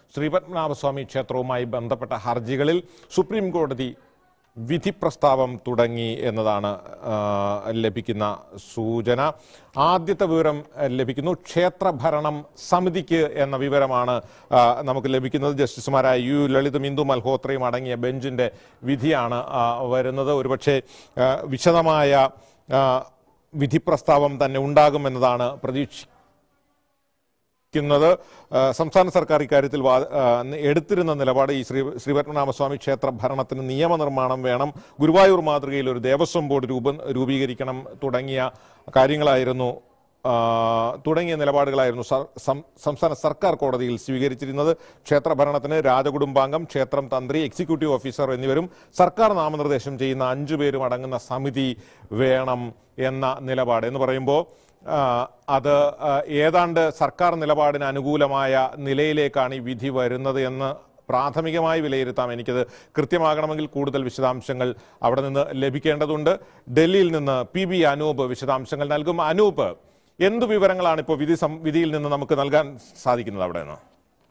ശ്രീപത്മനാഭസ്വാമി ക്ഷേത്രവുമായി ബന്ധപ്പെട്ട ഹർജികളിൽ സുപ്രീം കോടതി വിധി പ്രസ്താവം തുടങ്ങി എന്നതാണ് ആ, ലഭിക്കുന്ന സൂചന ആദ്യത്തെ വിവരം ആ, ലഭിക്കുന്നു ക്ഷേത്രഭരണം സമിതിക്ക് എന്ന വിവരമാണ് ആ, നമുക്ക് ലഭിക്കുന്നത് ജസ്റ്റിസുമാരായ യു ലളിതും ഇന്ദു മൽഹോത്രയും അടങ്ങിയ ബെഞ്ചിന്റെ വിധിയാണ് ആ, വരുന്നത് ഒരുപക്ഷെ ആ, വിശദമായ ആ, വിധി പ്രസ്താവം തന്നെ ഉണ്ടാകുമെന്നതാണ് പ്രതീക്ഷ ക്കുന്നത് സംസ്ഥാന സർക്കാർ ഇക്കാര്യത്തിൽ വാ- ആ, എടുത്തിരുന്ന നിലപാട് ഈ ശ്രീ ശ്രീപത്മനാഭസ്വാമി ക്ഷേത്ര ഭരണത്തിന് നിയമനിർമ്മാണം വേണം ഗുരുവായൂർ മാതൃകയിൽ ഒരു ദേവസ്വം ബോർഡ് രൂപ രൂപീകരിക്കണം തുടങ്ങിയ കാര്യങ്ങളായിരുന്നു ആ, തുടങ്ങിയ നിലപാടുകളായിരുന്നു സർ- സം- സംസ്ഥാന സർക്കാർ കോടതിയിൽ സ്വീകരിച്ചിരുന്നത് ക്ഷേത്രഭരണത്തിന് രാജകുടുംബാംഗം ക്ഷേത്രം തന്ത്രി എക്സിക്യൂട്ടീവ് ഓഫീസർ എന്നിവരും സർക്കാർ നാമനിർദ്ദേശം ചെയ്യുന്ന അഞ്ചു പേരും അടങ്ങുന്ന സമിതി വേണം എന്ന നിലപാട് എന്ന് പറയുമ്പോൾ ആ, അത് ആ, ഏതാണ്ട് സർക്കാർ നിലപാടിന് അനുകൂലമായ നിലയിലേക്കാണ് ഈ വിധി വരുന്നത് എന്ന് പ്രാഥമികമായി വിലയിരുത്താം എനിക്കത് കൃത്യമാകണമെങ്കിൽ കൂടുതൽ വിശദാംശങ്ങൾ അവിടെ നിന്ന് ലഭിക്കേണ്ടതുണ്ട് ഡൽഹിയിൽ നിന്ന് പി ബി അനൂപ് വിശദാംശങ്ങൾ നൽകും അനൂപ് എന്തു വിവരങ്ങളാണ് ഇപ്പോൾ വിധി സം- വിധിയിൽ നിന്ന് നമുക്ക് നൽകാൻ സാധിക്കുന്നത് അവിടെ നിന്ന്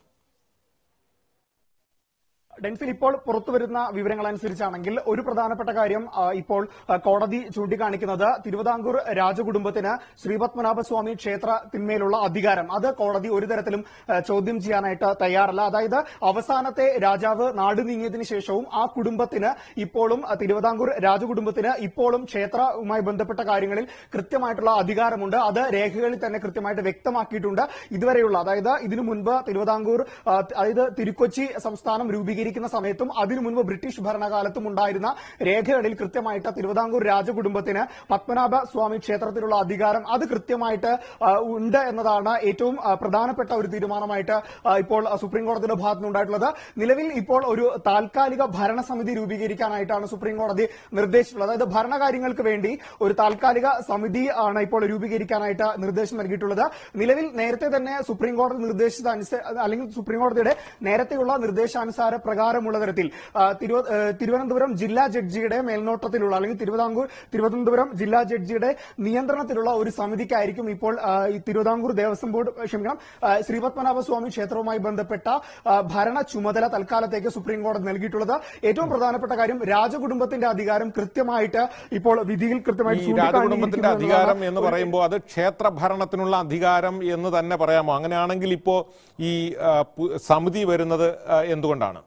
ഡെൻസിൽ ഇപ്പോൾ പുറത്തുവരുന്ന വിവരങ്ങൾ അനുസരിച്ചാണെങ്കിൽ ഒരു പ്രധാനപ്പെട്ട കാര്യം ആ, ഇപ്പോൾ ആ, കോടതി ചൂണ്ടിക്കാണിക്കുന്നത് തിരുവിതാംകൂർ രാജകുടുംബത്തിന് ശ്രീപത്മനാഭസ്വാമി ക്ഷേത്രത്തിന്മേലുള്ള അധികാരം അത് കോടതി ഒരു തരത്തിലും ആ, ചോദ്യം ചെയ്യാനായിട്ട് തയ്യാറല്ല അതായത് അവസാനത്തെ രാജാവ് നാട് നീങ്ങിയതിനു ശേഷവും ആ കുടുംബത്തിന് ഇപ്പോഴും ആ, തിരുവിതാംകൂർ രാജകുടുംബത്തിന് ഇപ്പോഴും ക്ഷേത്രവുമായി ബന്ധപ്പെട്ട കാര്യങ്ങളിൽ കൃത്യമായിട്ടുള്ള അധികാരമുണ്ട് അത് രേഖകളിൽ തന്നെ കൃത്യമായിട്ട് വ്യക്തമാക്കിയിട്ടുണ്ട് ഇതുവരെയുള്ള അതായത് ഇതിനു മുൻപ് തിരുവിതാംകൂർ ആ, അതായത് തിരുക്കൊച്ചി സംസ്ഥാനം രൂപീകരിക്കുന്ന സമയത്തും അതിനു മുൻപ് ബ്രിട്ടീഷ് ഭരണകാലത്തും ഉണ്ടായിരുന്ന രേഖകളിൽ കൃത്യമായിട്ട് തിരുവിതാംകൂർ രാജകുടുംബത്തിന് പത്മനാഭ സ്വാമി ക്ഷേത്രത്തിലുള്ള അധികാരം അത് കൃത്യമായിട്ട് ആ, ഉണ്ട് എന്നതാണ് ഏറ്റവും ആ, പ്രധാനപ്പെട്ട ഒരു തീരുമാനമായിട്ട് ആ, ഇപ്പോൾ ആ, സുപ്രീം കോടതിയുടെ ഭാഗത്തു നിന്നുണ്ടായിട്ടുള്ളത് നിലവിൽ ഇപ്പോൾ ഒരു താൽക്കാലിക ഭരണസമിതി രൂപീകരിക്കാനായിട്ടാണ് സുപ്രീം കോടതി നിർദ്ദേശിച്ചിട്ടുള്ളത് അതായത് ഭരണകാര്യങ്ങൾക്ക് വേണ്ടി ഒരു താൽക്കാലിക സമിതി ആണ് ഇപ്പോൾ രൂപീകരിക്കാനായിട്ട് നിർദ്ദേശം നൽകിയിട്ടുള്ളത് നിലവിൽ നേരത്തെ തന്നെ സുപ്രീം കോടതി നിർദ്ദേശിച്ച അനുസ- അല്ലെങ്കിൽ സുപ്രീം കോടതിയുടെ നേരത്തെയുള്ള നിർദ്ദേശാനുസാര പ്രകാരമുള്ള തരത്തിൽ ആ, തിരുവ- ഏ, തിരുവനന്തപുരം ജില്ലാ ജഡ്ജിയുടെ മേൽനോട്ടത്തിലുള്ള അല്ലെങ്കിൽ തിരുവിതാംകൂർ തിരുവനന്തപുരം ജില്ലാ ജഡ്ജിയുടെ നിയന്ത്രണത്തിലുള്ള ഒരു സമിതിക്കായിരിക്കും ഇപ്പോൾ ആ, ഈ തിരുവിതാംകൂർ ദേവസ്വം ബോർഡ് ക്ഷമിക്കണം ആ, ശ്രീപത്മനാഭ സ്വാമി ക്ഷേത്രവുമായി ബന്ധപ്പെട്ട ആ, ഭരണ ചുമതല തൽക്കാലത്തേക്ക് സുപ്രീം കോടതി നൽകിയിട്ടുള്ളത് ഏറ്റവും പ്രധാനപ്പെട്ട കാര്യം രാജകുടുംബത്തിന്റെ അധികാരം കൃത്യമായിട്ട് ഇപ്പോൾ വിധിയിൽ കൃത്യമായിട്ട് ഈ രാജകുടുംബത്തിന്റെ ചൂണ്ടിക്കാണിയിരിക്കുന്നു അധികാരം എന്നതാണ് എന്ന് ഒരു- പറയുമ്പോൾ അത് ക്ഷേത്ര ഭരണത്തിനുള്ള അധികാരം എന്ന് തന്നെ പറയാമോ അങ്ങനെയാണെങ്കിൽ ഇപ്പോ ഈ ആ, പു- സമിതി വരുന്നത് ആ, എന്തുകൊണ്ടാണ്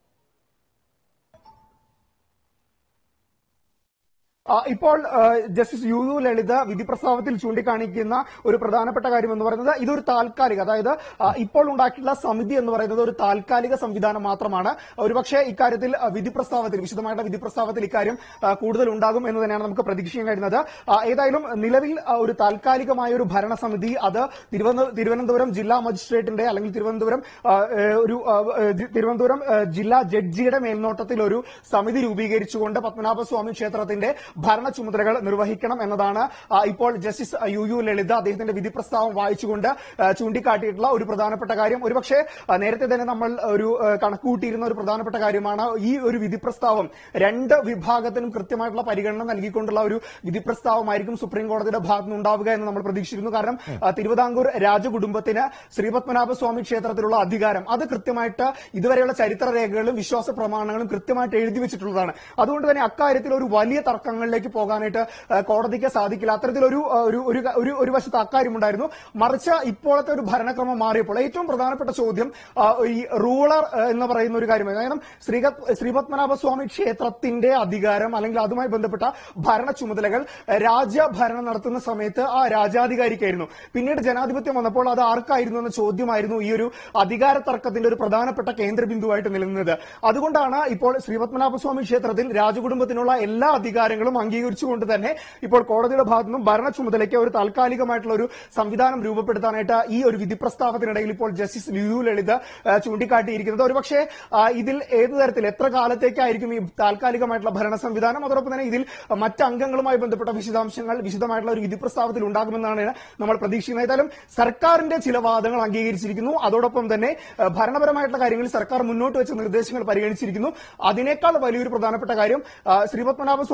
ആ, ഇപ്പോൾ ആ, ജസ്റ്റിസ് യു യു ലളിത വിധി പ്രസ്താവത്തിൽ ചൂണ്ടിക്കാണിക്കുന്ന ഒരു പ്രധാനപ്പെട്ട കാര്യം എന്ന് പറയുന്നത് ഇതൊരു താൽക്കാലിക അതായത് ആ, ഇപ്പോൾ ഉണ്ടാക്കിയിട്ടുള്ള സമിതി എന്ന് പറയുന്നത് ഒരു താൽക്കാലിക സംവിധാനം മാത്രമാണ് ഒരുപക്ഷെ ഇക്കാര്യത്തിൽ ആ, വിധി പ്രസ്താവത്തിൽ വിശദമായിട്ടുള്ള വിധി പ്രസ്താവത്തിൽ ഇക്കാര്യം ആ, കൂടുതൽ ഉണ്ടാകും എന്ന് തന്നെയാണ് നമുക്ക് പ്രതീക്ഷിക്കാൻ കഴിയുന്നത് ആ, ഏതായാലും നിലവിൽ ആ, ഒരു താൽക്കാലികമായ ഒരു ഭരണസമിതി അത് തിരുവന- തിരുവനന്തപുരം ജില്ലാ മജിസ്ട്രേറ്റിന്റെ അല്ലെങ്കിൽ തിരുവനന്തപുരം ആ, ഏ, ഒരു ആ, ഏ, ജി- തിരുവനന്തപുരം ഏ, ജില്ലാ ജഡ്ജിയുടെ മേൽനോട്ടത്തിൽ ഒരു സമിതി രൂപീകരിച്ചുകൊണ്ട് പത്മനാഭസ്വാമി ക്ഷേത്രത്തിന്റെ ഭരണ ചുമതലകൾ നിർവഹിക്കണം എന്നതാണ് ആ, ഇപ്പോൾ ജസ്റ്റിസ് യു യു ലളിത അദ്ദേഹത്തിന്റെ വിധി പ്രസ്താവം വായിച്ചുകൊണ്ട് ആ, ചൂണ്ടിക്കാട്ടിയിട്ടുള്ള ഒരു പ്രധാനപ്പെട്ട കാര്യം ഒരുപക്ഷെ ആ, നേരത്തെ തന്നെ നമ്മൾ ഒരു ആ, കണക്കുകൂട്ടിയിരുന്ന ഒരു പ്രധാനപ്പെട്ട കാര്യമാണ് ഈ ഒരു വിധി പ്രസ്താവം രണ്ട് വിഭാഗത്തിനും കൃത്യമായിട്ടുള്ള പരിഗണന നൽകിക്കൊണ്ടുള്ള ഒരു വിധി പ്രസ്താവമായിരിക്കും സുപ്രീം കോടതിയുടെ ഭാഗത്തു നിന്നുണ്ടാവുക എന്ന് നമ്മൾ പ്രതീക്ഷിച്ചിരുന്നു കാരണം ആ, തിരുവിതാംകൂർ രാജകുടുംബത്തിന് ശ്രീപത്മനാഭ സ്വാമി ക്ഷേത്രത്തിലുള്ള അധികാരം അത് കൃത്യമായിട്ട് ഇതുവരെയുള്ള ചരിത്ര രേഖകളും വിശ്വാസ പ്രമാണങ്ങളും കൃത്യമായിട്ട് എഴുതി വെച്ചിട്ടുള്ളതാണ് അതുകൊണ്ട് തന്നെ അക്കാര്യത്തിൽ ഒരു വലിയ തർക്കങ്ങളിലേക്ക് പോകാനായിട്ട് ആ, കോടതിക്ക് സാധിക്കില്ല അത്തരത്തിലൊരു ആ, ഒരു ഒരു ഒരു ഒരു വശത്ത് അക്കാര്യം ഉണ്ടായിരുന്നു മറിച്ച് ഇപ്പോഴത്തെ ഒരു ഭരണക്രമം മാറിയപ്പോൾ ഏറ്റവും പ്രധാനപ്പെട്ട ചോദ്യം ആ, ഈ റൂളർ ആ, എന്ന് പറയുന്ന ഒരു കാര്യമാണ് കാരണം ശ്രീക ശ്രീപത്മനാഭ സ്വാമി ക്ഷേത്രത്തിന്റെ അധികാരം അല്ലെങ്കിൽ അതുമായി ബന്ധപ്പെട്ട ഭരണ ചുമതലകൾ ആ, രാജ്യഭരണം നടത്തുന്ന സമയത്ത് ആ രാജാധികാരിക്കായിരുന്നു പിന്നീട് ജനാധിപത്യം വന്നപ്പോൾ അത് ആർക്കായിരുന്നു എന്ന ചോദ്യമായിരുന്നു ഈ ഒരു അധികാര തർക്കത്തിന്റെ ഒരു പ്രധാനപ്പെട്ട കേന്ദ്ര ബിന്ദുവായിട്ട് നിലനിന്നത് അതുകൊണ്ടാണ് ഇപ്പോൾ ശ്രീപത്മനാഭസ്വാമി ക്ഷേത്രത്തിൽ രാജകുടുംബത്തിനുള്ള എല്ലാ അധികാരങ്ങളും അംഗീകരിച്ചുകൊണ്ട് തന്നെ ഇപ്പോൾ കോടതിയുടെ ഭാഗത്തു നിന്നും ഭരണ ചുമതലയ്ക്ക് ഒരു താൽക്കാലികമായിട്ടുള്ള ഒരു സംവിധാനം രൂപപ്പെടുത്താനായിട്ട് ഈ ഒരു വിധി പ്രസ്താവത്തിനിടയിൽ ഇപ്പോൾ ജസ്റ്റിസ് യു യു ലളിത് ആ, ചൂണ്ടിക്കാട്ടിയിരിക്കുന്നത് ഒരുപക്ഷെ ആ, ഇതിൽ ഏത് തരത്തിൽ എത്ര കാലത്തേക്കായിരിക്കും ഈ താൽക്കാലികമായിട്ടുള്ള ഭരണ സംവിധാനം അതോടൊപ്പം തന്നെ ഇതിൽ മറ്റ് അംഗങ്ങളുമായി ബന്ധപ്പെട്ട വിശദാംശങ്ങൾ വിശദമായിട്ടുള്ള ഒരു വിധി പ്രസ്താവത്തിൽ ഉണ്ടാകുമെന്നാണ് നമ്മൾ പ്രതീക്ഷിക്കുന്നത് ഏതായാലും സർക്കാരിന്റെ ചില വാദങ്ങൾ അംഗീകരിച്ചിരിക്കുന്നു അതോടൊപ്പം തന്നെ ആ, ഭരണപരമായിട്ടുള്ള കാര്യങ്ങളിൽ സർക്കാർ മുന്നോട്ട് വെച്ച നിർദ്ദേശങ്ങൾ പരിഗണിച്ചിരിക്കുന്നു അതിനേക്കാൾ വലിയൊരു പ്രധാനപ്പെട്ട കാര്യം ആ, ശ്രീപത്മനാഭസ്വാമി ക്ഷേത്രത്തിൽ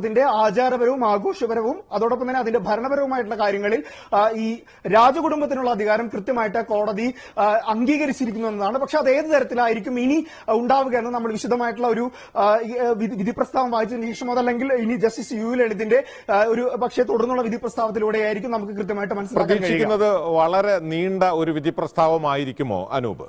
ക്ഷേത്രത്തിന്റെ ആചാരപരവും ആഘോഷപരവും അതോടൊപ്പം തന്നെ അതിന്റെ ഭരണപരവുമായിട്ടുള്ള കാര്യങ്ങളിൽ ആ, ഈ രാജകുടുംബത്തിനുള്ള അധികാരം കൃത്യമായിട്ട് കോടതി ആ, അംഗീകരിച്ചിരിക്കുന്നു എന്നതാണ് പക്ഷെ അത് ഏത് തരത്തിലായിരിക്കും ഇനി ആ, ഉണ്ടാവുക എന്ന് നമ്മൾ വിശദമായിട്ടുള്ള ഒരു ആ, ഈ, ആ, വിധി വിധി പ്രസ്താവം വായിച്ചതിന് ശേഷം അതല്ലെങ്കിൽ ഇനി ജസ്റ്റിസ് യു ലളിതിന്റെ ആ, ഒരു പക്ഷേ തുടർന്നുള്ള വിധി പ്രസ്താവത്തിലൂടെയായിരിക്കും നമുക്ക് കൃത്യമായിട്ട് മനസ്സിലാക്കാൻ കഴിയുക പ്രതീക്ഷിക്കുന്നത് വളരെ നീണ്ട ഒരു വിധി പ്രസ്താവമായിരിക്കുമോ അനൂപ്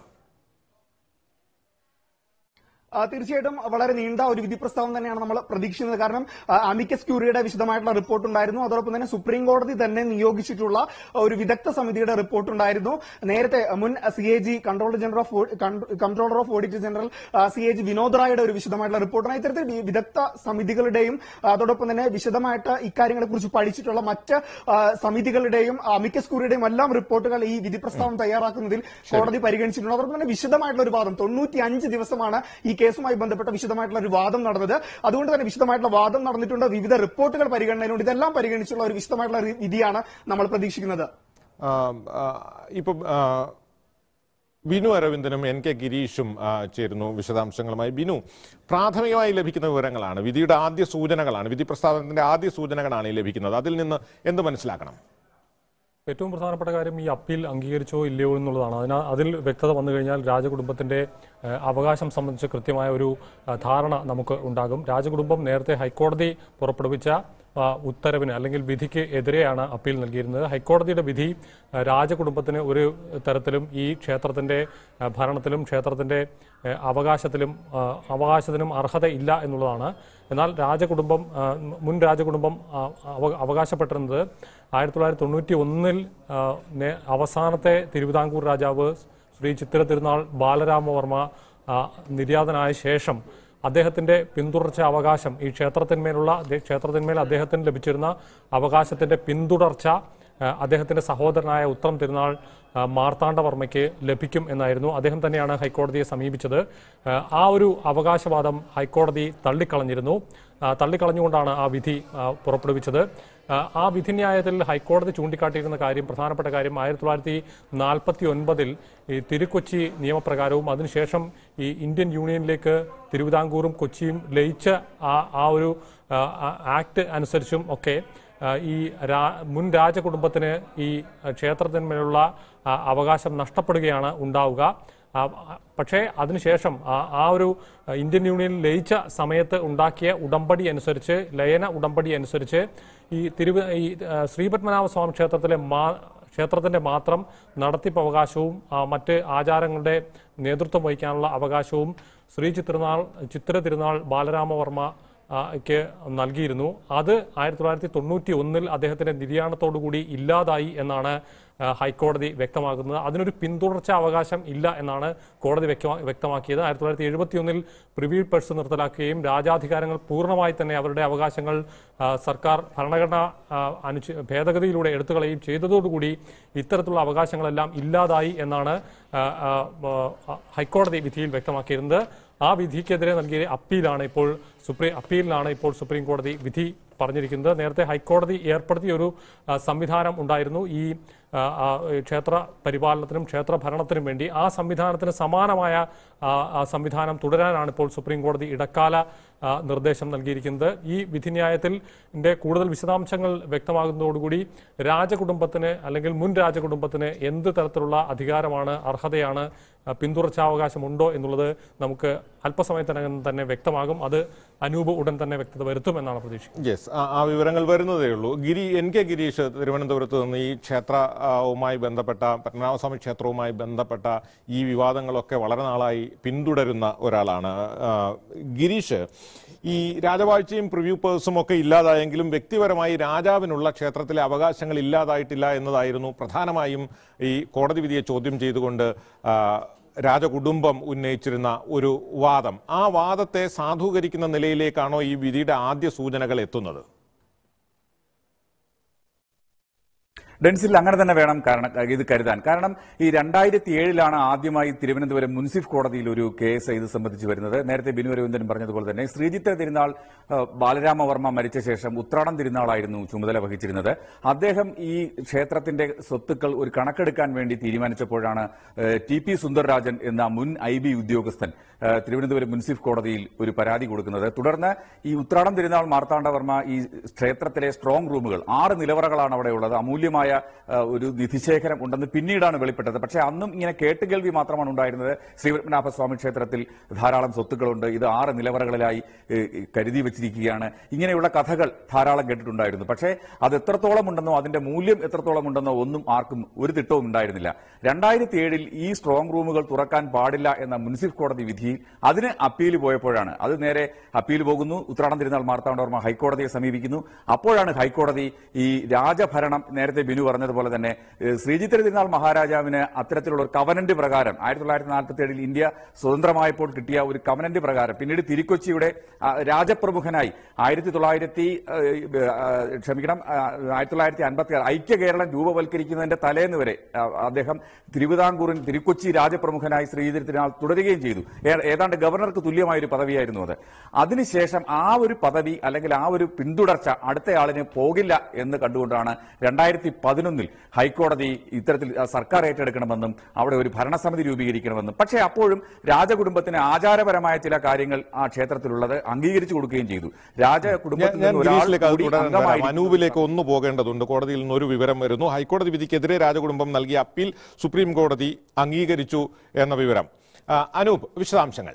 ആ, തീർച്ചയായിട്ടും വളരെ നീണ്ട ഒരു വിധി പ്രസ്താവം തന്നെയാണ് നമ്മൾ പ്രതീക്ഷിക്കുന്നത് കാരണം ആ, അമിക്കസ് ക്യൂറിയുടെ വിശദമായിട്ടുള്ള റിപ്പോർട്ട് ഉണ്ടായിരുന്നു അതോടൊപ്പം തന്നെ സുപ്രീം കോടതി തന്നെ നിയോഗിച്ചിട്ടുള്ള ഒരു വിദഗ്ധ സമിതിയുടെ റിപ്പോർട്ട് ഉണ്ടായിരുന്നു നേരത്തെ മുൻ C A G controller general of controller of auditor general C A G Vinod റായുടെ ഒരു വിശദമായിട്ടുള്ള റിപ്പോർട്ടാണ് ഇത്തരത്തിൽ വി- വിദഗ്ധ സമിതികളുടെയും അതോടൊപ്പം തന്നെ വിശദമായിട്ട് ഇക്കാര്യങ്ങളെ കുറിച്ച് പഠിച്ചിട്ടുള്ള മറ്റ് ആ, സമിതികളുടെയും അമിക്കസ് ക്യൂറിയുടെയും എല്ലാം റിപ്പോർട്ടുകൾ ഈ വിധി പ്രസ്താവം തയ്യാറാക്കുന്നതിൽ കോടതി പരിഗണിച്ചിട്ടുണ്ട് അതോടൊപ്പം തന്നെ വിശദമായിട്ടുള്ള ഒരു വാദം തൊണ്ണൂറ്റി അഞ്ച് ദിവസമാണ് ഈ കേസുമായി ബന്ധപ്പെട്ട വിശദമായിട്ടുള്ള ഒരു വാദം നടന്നത് അതുകൊണ്ട് തന്നെ വിശദമായിട്ടുള്ള വാദം നടന്നിട്ടുണ്ട് വിവിധ റിപ്പോർട്ടുകൾ പരിഗണനയിലുണ്ട് ഇതെല്ലാം പരിഗണിച്ചുള്ള ഒരു വിശദമായിട്ടുള്ള ഒരു വിധിയാണ് നമ്മൾ പ്രതീക്ഷിക്കുന്നത് ആ, ആ, ഇപ്പം ആ, ബിനു അരവിന്ദനും എൻ കെ ഗിരീഷും ആ, ചേരുന്നു വിശദാംശങ്ങളുമായി ബിനു പ്രാഥമികമായി ലഭിക്കുന്ന വിവരങ്ങളാണ് വിധിയുടെ ആദ്യ സൂചനകളാണ് വിധി പ്രസ്താവനത്തിന്റെ ആദ്യ സൂചനകളാണ് ഈ ലഭിക്കുന്നത് അതിൽ നിന്ന് എന്ത് മനസ്സിലാക്കണം ഏറ്റവും പ്രധാനപ്പെട്ട കാര്യം ഈ അപ്പീൽ അംഗീകരിച്ചോ ഇല്ലയോ എന്നുള്ളതാണ് അതിന അതിൽ വ്യക്തത വന്നു കഴിഞ്ഞാൽ രാജകുടുംബത്തിന്റെ ഏഹ്, അവകാശം സംബന്ധിച്ച് കൃത്യമായ ഒരു ഏഹ്, ധാരണ നമുക്ക് ഉണ്ടാകും രാജകുടുംബം നേരത്തെ ഹൈക്കോടതി പുറപ്പെടുവിച്ച ആ, ഉത്തരവിന് അല്ലെങ്കിൽ വിധിക്ക് എതിരെയാണ് അപ്പീൽ നൽകിയിരുന്നത് ഹൈക്കോടതിയുടെ വിധി ഏഹ്, രാജകുടുംബത്തിന് ഒരു തരത്തിലും ഈ ക്ഷേത്രത്തിന്റെ ഏഹ്, ഭരണത്തിലും ക്ഷേത്രത്തിന്റെ ഏഹ്, അവകാശത്തിലും ആ, അവകാശത്തിനും അർഹതയില്ല എന്നുള്ളതാണ് എന്നാൽ രാജകുടുംബം ആ, മുൻ രാജകുടുംബം ആ, അവ- അവകാശപ്പെട്ടിരുന്നത് ആയിരത്തി തൊള്ളായിരത്തി തൊണ്ണൂറ്റി ഒന്നിൽ ആ, നേ- അവസാനത്തെ തിരുവിതാംകൂർ രാജാവ് ശ്രീ ചിത്തിര തിരുനാൾ ബാലരാമവർമ്മ ആ, നിര്യാതനായ ശേഷം അദ്ദേഹത്തിന്റെ പിന്തുടർച്ച അവകാശം ഈ ക്ഷേത്രത്തിന്മേലുള്ള ദേ- ക്ഷേത്രത്തിന്മേൽ അദ്ദേഹത്തിന് ലഭിച്ചിരുന്ന അവകാശത്തിന്റെ പിന്തുടർച്ച ആ, അദ്ദേഹത്തിന്റെ സഹോദരനായ ഉത്രം തിരുനാൾ ആ, മാർത്താണ്ഡവർമ്മയ്ക്ക് ലഭിക്കും എന്നായിരുന്നു അദ്ദേഹം തന്നെയാണ് ഹൈക്കോടതിയെ സമീപിച്ചത് ആ, ആ ഒരു അവകാശവാദം ഹൈക്കോടതി തള്ളിക്കളഞ്ഞിരുന്നു ആ, തള്ളിക്കളഞ്ഞുകൊണ്ടാണ് ആ വിധി ആ, പുറപ്പെടുവിച്ചത് ആ, ആ വിധിന്യായത്തിൽ ഹൈക്കോടതി ചൂണ്ടിക്കാട്ടിയിരുന്ന കാര്യം പ്രധാനപ്പെട്ട കാര്യം ആയിരത്തി തൊള്ളായിരത്തി നാൽപ്പത്തി ഒൻപതിൽ ഈ തിരുക്കൊച്ചി നിയമപ്രകാരവും അതിനുശേഷം ഈ ഇന്ത്യൻ യൂണിയനിലേക്ക് തിരുവിതാംകൂറും കൊച്ചിയും ലയിച്ച ആ ആ ഒരു ആ, ആ, ആക്ട് അനുസരിച്ചും ഒക്കെ ആ, ഈ രാ- മുൻ രാജകുടുംബത്തിന് ഈ ക്ഷേത്രത്തിന്മേലുള്ള ആ, അവകാശം നഷ്ടപ്പെടുകയാണ് ഉണ്ടാവുക ആ, ആ, പക്ഷേ അതിനുശേഷം ആ- ആ ഒരു ഇന്ത്യൻ യൂണിയനിൽ ലയിച്ച സമയത്ത് ഉണ്ടാക്കിയ ഉടമ്പടി അനുസരിച്ച് ലയന ഉടമ്പടി അനുസരിച്ച് ഈ തിരുവ ഈ ആ, ശ്രീപത്മനാഭ സ്വാമി ക്ഷേത്രത്തിലെ മാ ക്ഷേത്രത്തിന്റെ മാത്രം നടത്തിപ്പ് അവകാശവും ആ, മറ്റ് ആചാരങ്ങളുടെ നേതൃത്വം വഹിക്കാനുള്ള അവകാശവും ശ്രീ ചിത്രനാൾ ചിത്ര തിരുനാൾ ബാലരാമവർമ്മ ആ, ക്ക് നൽകിയിരുന്നു അത് ആയിരത്തി തൊള്ളായിരത്തി തൊണ്ണൂറ്റി ഒന്നിൽ അദ്ദേഹത്തിന്റെ നിര്യാണത്തോടുകൂടി ഇല്ലാതായി എന്നാണ് ആ, ഹൈക്കോടതി വ്യക്തമാക്കുന്നത് അതിനൊരു പിന്തുടർച്ച അവകാശം ഇല്ല എന്നാണ് കോടതി വ്യക്തമാ- വ്യക്തമാക്കിയത് ആയിരത്തി തൊള്ളായിരത്തി എഴുപത്തിയൊന്നിൽ പ്രിവ്യൂ പേഴ്സ് നിർത്തലാക്കുകയും രാജാധികാരങ്ങൾ പൂർണ്ണമായി തന്നെ അവരുടെ അവകാശങ്ങൾ ആ, സർക്കാർ ഭരണഘടന ആ, അനുച്ഛ ഭേദഗതിയിലൂടെ എടുത്തുകളയും ചെയ്തതോടുകൂടി ഇത്തരത്തിലുള്ള അവകാശങ്ങളെല്ലാം ഇല്ലാതായി എന്നാണ് ആ, ആ, ആ, ഹൈക്കോടതി വിധിയിൽ വ്യക്തമാക്കിയിരുന്നത് ആ വിധിക്കെതിരെ നൽകിയ അപ്പീലാണ് ഇപ്പോൾ സുപ്രീം അപ്പീലിലാണ് ഇപ്പോൾ സുപ്രീം കോടതി വിധി പറഞ്ഞിരിക്കുന്നത് നേരത്തെ ഹൈക്കോടതി ഏർപ്പെടുത്തിയ ഒരു ആ, സംവിധാനം ഉണ്ടായിരുന്നു ഈ ആ, ആ, ക്ഷേത്ര പരിപാലനത്തിനും ക്ഷേത്ര ഭരണത്തിനും വേണ്ടി ആ സംവിധാനത്തിന് സമാനമായ ആ, ആ സംവിധാനം തുടരാനാണ് ഇപ്പോൾ സുപ്രീം കോടതി ഇടക്കാല ആ, നിർദ്ദേശം നൽകിയിരിക്കുന്നത് ഈ വിധിന്യായത്തിൽ ന്റെ കൂടുതൽ വിശദാംശങ്ങൾ വ്യക്തമാകുന്നതോടുകൂടി രാജകുടുംബത്തിന് അല്ലെങ്കിൽ മുൻ രാജകുടുംബത്തിന് എന്ത് തരത്തിലുള്ള അധികാരമാണ് അർഹതയാണ് ആ, പിന്തുടർച്ചാവകാശമുണ്ടോ എന്നുള്ളത് നമുക്ക് അല്പസമയത്തിനകം തന്നെ വ്യക്തമാകും അത് അനൂപ് ഉടൻ തന്നെ വ്യക്തത വരുത്തുമെന്നാണ് പ്രതീക്ഷിക്കുന്നത് യെസ് ആ വിവരങ്ങൾ വരുന്നതേ ഉള്ളൂ ഗിരി എൻ കെ ഗിരീഷ് തിരുവനന്തപുരത്ത് നിന്ന് ഈ ക്ഷേത്രവുമായി ബന്ധപ്പെട്ട പത്മനാഭസ്വാമി ക്ഷേത്രവുമായി ബന്ധപ്പെട്ട ഈ വിവാദങ്ങളൊക്കെ വളരെ നാളായി പിന്തുടരുന്ന ഒരാളാണ് ആ, ഗിരീഷ് ഈ രാജവാഴ്ചയും പ്രിവ്യൂ പേഴ്സും ഒക്കെ ഇല്ലാതായെങ്കിലും വ്യക്തിപരമായി രാജാവിനുള്ള ക്ഷേത്രത്തിലെ അവകാശങ്ങൾ ഇല്ലാതായിട്ടില്ല എന്നതായിരുന്നു പ്രധാനമായും ഈ കോടതി വിധിയെ ചോദ്യം ചെയ്തുകൊണ്ട് ആ, രാജകുടുംബം ഉന്നയിച്ചിരുന്ന ഒരു വാദം ആ വാദത്തെ സാധൂകരിക്കുന്ന നിലയിലേക്കാണോ ഈ വിധിയുടെ ആദ്യ സൂചനകൾ എത്തുന്നത് ഡെൻസിൽ അങ്ങനെ തന്നെ വേണം കാരണം ഇത് കരുതാൻ കാരണം ഈ രണ്ടായിരത്തി ഏഴിലാണ് ആദ്യമായി തിരുവനന്തപുരം മുൻസിഫ് കോടതിയിൽ ഒരു കേസ് ഇത് സംബന്ധിച്ച് വരുന്നത് നേരത്തെ ബിനു രവീന്ദ്രൻ പറഞ്ഞതുപോലെ തന്നെ ശ്രീജിത്ത് തിരുനാൾ ആ, ബാലരാമവർമ്മ മരിച്ച ശേഷം ഉത്രാടം തിരുനാളായിരുന്നു ചുമതല വഹിച്ചിരുന്നത് അദ്ദേഹം ഈ ക്ഷേത്രത്തിന്റെ സ്വത്തുക്കൾ ഒരു കണക്കെടുക്കാൻ വേണ്ടി തീരുമാനിച്ചപ്പോഴാണ് ഏ, ടി പി സുന്ദർരാജൻ എന്ന മുൻ ഐ ബി ഉദ്യോഗസ്ഥൻ ഏഹ്, തിരുവനന്തപുരം മുൻസിഫ് കോടതിയിൽ ഒരു പരാതി കൊടുക്കുന്നത് തുടർന്ന് ഈ ഉത്രാടം തിരുനാൾ മാർത്താണ്ഡവർമ്മ ഈ ക്ഷേത്രത്തിലെ സ്ട്രോങ് റൂമുകൾ ആറ് നിലവറകളാണ് അവിടെ ഉള്ളത് അമൂല്യമായ ഏഹ്, ഒരു നിധിശേഖരം ഉണ്ടെന്ന് പിന്നീടാണ് വെളിപ്പെട്ടത് പക്ഷേ അന്നും ഇങ്ങനെ കേട്ടുകേൾവി മാത്രമാണ് ഉണ്ടായിരുന്നത് ശ്രീപത്മനാഭസ്വാമി ക്ഷേത്രത്തിൽ ധാരാളം സ്വത്തുക്കളുണ്ട് ഇത് ആറ് നിലവറകളിലായി ഏഹ്, കരുതി വെച്ചിരിക്കുകയാണ് ഇങ്ങനെയുള്ള കഥകൾ ധാരാളം കേട്ടിട്ടുണ്ടായിരുന്നു പക്ഷേ അത് എത്രത്തോളം ഉണ്ടെന്നോ അതിന്റെ മൂല്യം എത്രത്തോളം ഉണ്ടെന്നോ ഒന്നും ആർക്കും ഒരു തിട്ടവും ഉണ്ടായിരുന്നില്ല രണ്ടായിരത്തി ഏഴിൽ ഈ സ്ട്രോങ് റൂമുകൾ തുറക്കാൻ പാടില്ല എന്ന മുൻസിഫ് കോടതി വിധിയിൽ അതിന് അപ്പീൽ പോയപ്പോഴാണ് അത് നേരെ അപ്പീൽ പോകുന്നു ഉത്രാടം തിരുനാൾ മാർത്താണ്ഡവർമ്മ ഹൈക്കോടതിയെ സമീപിക്കുന്നു അപ്പോഴാണ് ഹൈക്കോടതി ഈ രാജഭരണം നേരത്തെ ബിനു പറഞ്ഞതുപോലെ തന്നെ ഏഹ്, ശ്രീജിത്ത് തിരുനാൾ മഹാരാജാവിന് അത്തരത്തിലുള്ള ഒരു കവനന്റ് പ്രകാരം ആയിരത്തി തൊള്ളായിരത്തി നാൽപ്പത്തി ഏഴിൽ ഇന്ത്യ സ്വതന്ത്രമായപ്പോൾ കിട്ടിയ ഒരു കവനന്റ് പ്രകാരം പിന്നീട് തിരുക്കൊച്ചിയുടെ ആ, രാജപ്രമുഖനായി ആയിരത്തി തൊള്ളായിരത്തി ഏഹ്, ആ, ക്ഷമിക്കണം ആ, ആയിരത്തി തൊള്ളായിരത്തി അൻപത്തി ആറ് ഐക്യ കേരളം രൂപവൽക്കരിക്കുന്നതിന്റെ തലേന്ന് വരെ ആ, അദ്ദേഹം തിരുവിതാംകൂറിൻ തിരുക്കൊച്ചി രാജപ്രമുഖനായി ശ്രീധര തിരുനാൾ തുടരുകയും ചെയ്തു ഏ- ഏതാണ്ട് ഗവർണർക്ക് തുല്യമായ ഒരു പദവിയായിരുന്നു അത് അതിനുശേഷം ആ ഒരു പദവി അല്ലെങ്കിൽ ആ ഒരു പിന്തുടർച്ച അടുത്തയാളിന് പോകില്ല എന്ന് കണ്ടുകൊണ്ടാണ് രണ്ടായിരത്തി പതിനൊന്നിൽ ഹൈക്കോടതി ഇത്തരത്തിൽ ആ, സർക്കാർ ഏറ്റെടുക്കണമെന്നും അവിടെ ഒരു ഭരണസമിതി രൂപീകരിക്കണമെന്നും പക്ഷേ അപ്പോഴും രാജകുടുംബത്തിന് ആചാരപരമായ ചില കാര്യങ്ങൾ ആ ക്ഷേത്രത്തിലുള്ളത് അംഗീകരിച്ചു കൊടുക്കുകയും ചെയ്തു ഞാൻ രാജകുടുംബത്തിൽ ഞാൻ നിന്ന് ഒരാൾ ഗിരീഷിലേക്ക് അത് കൂടി തുടരാൻ വരാം അംഗമായിരിക്കും അനൂപിലേക്ക് ഒന്ന് പോകേണ്ടതുണ്ട് കോടതിയിൽ നിന്ന് ഒരു വിവരം വരുന്നു ഹൈക്കോടതി വിധിക്കെതിരെ രാജകുടുംബം നൽകിയ അപ്പീൽ സുപ്രീം കോടതി അംഗീകരിച്ചു എന്ന വിവരം ആ, അനൂപ് വിശദാംശങ്ങൾ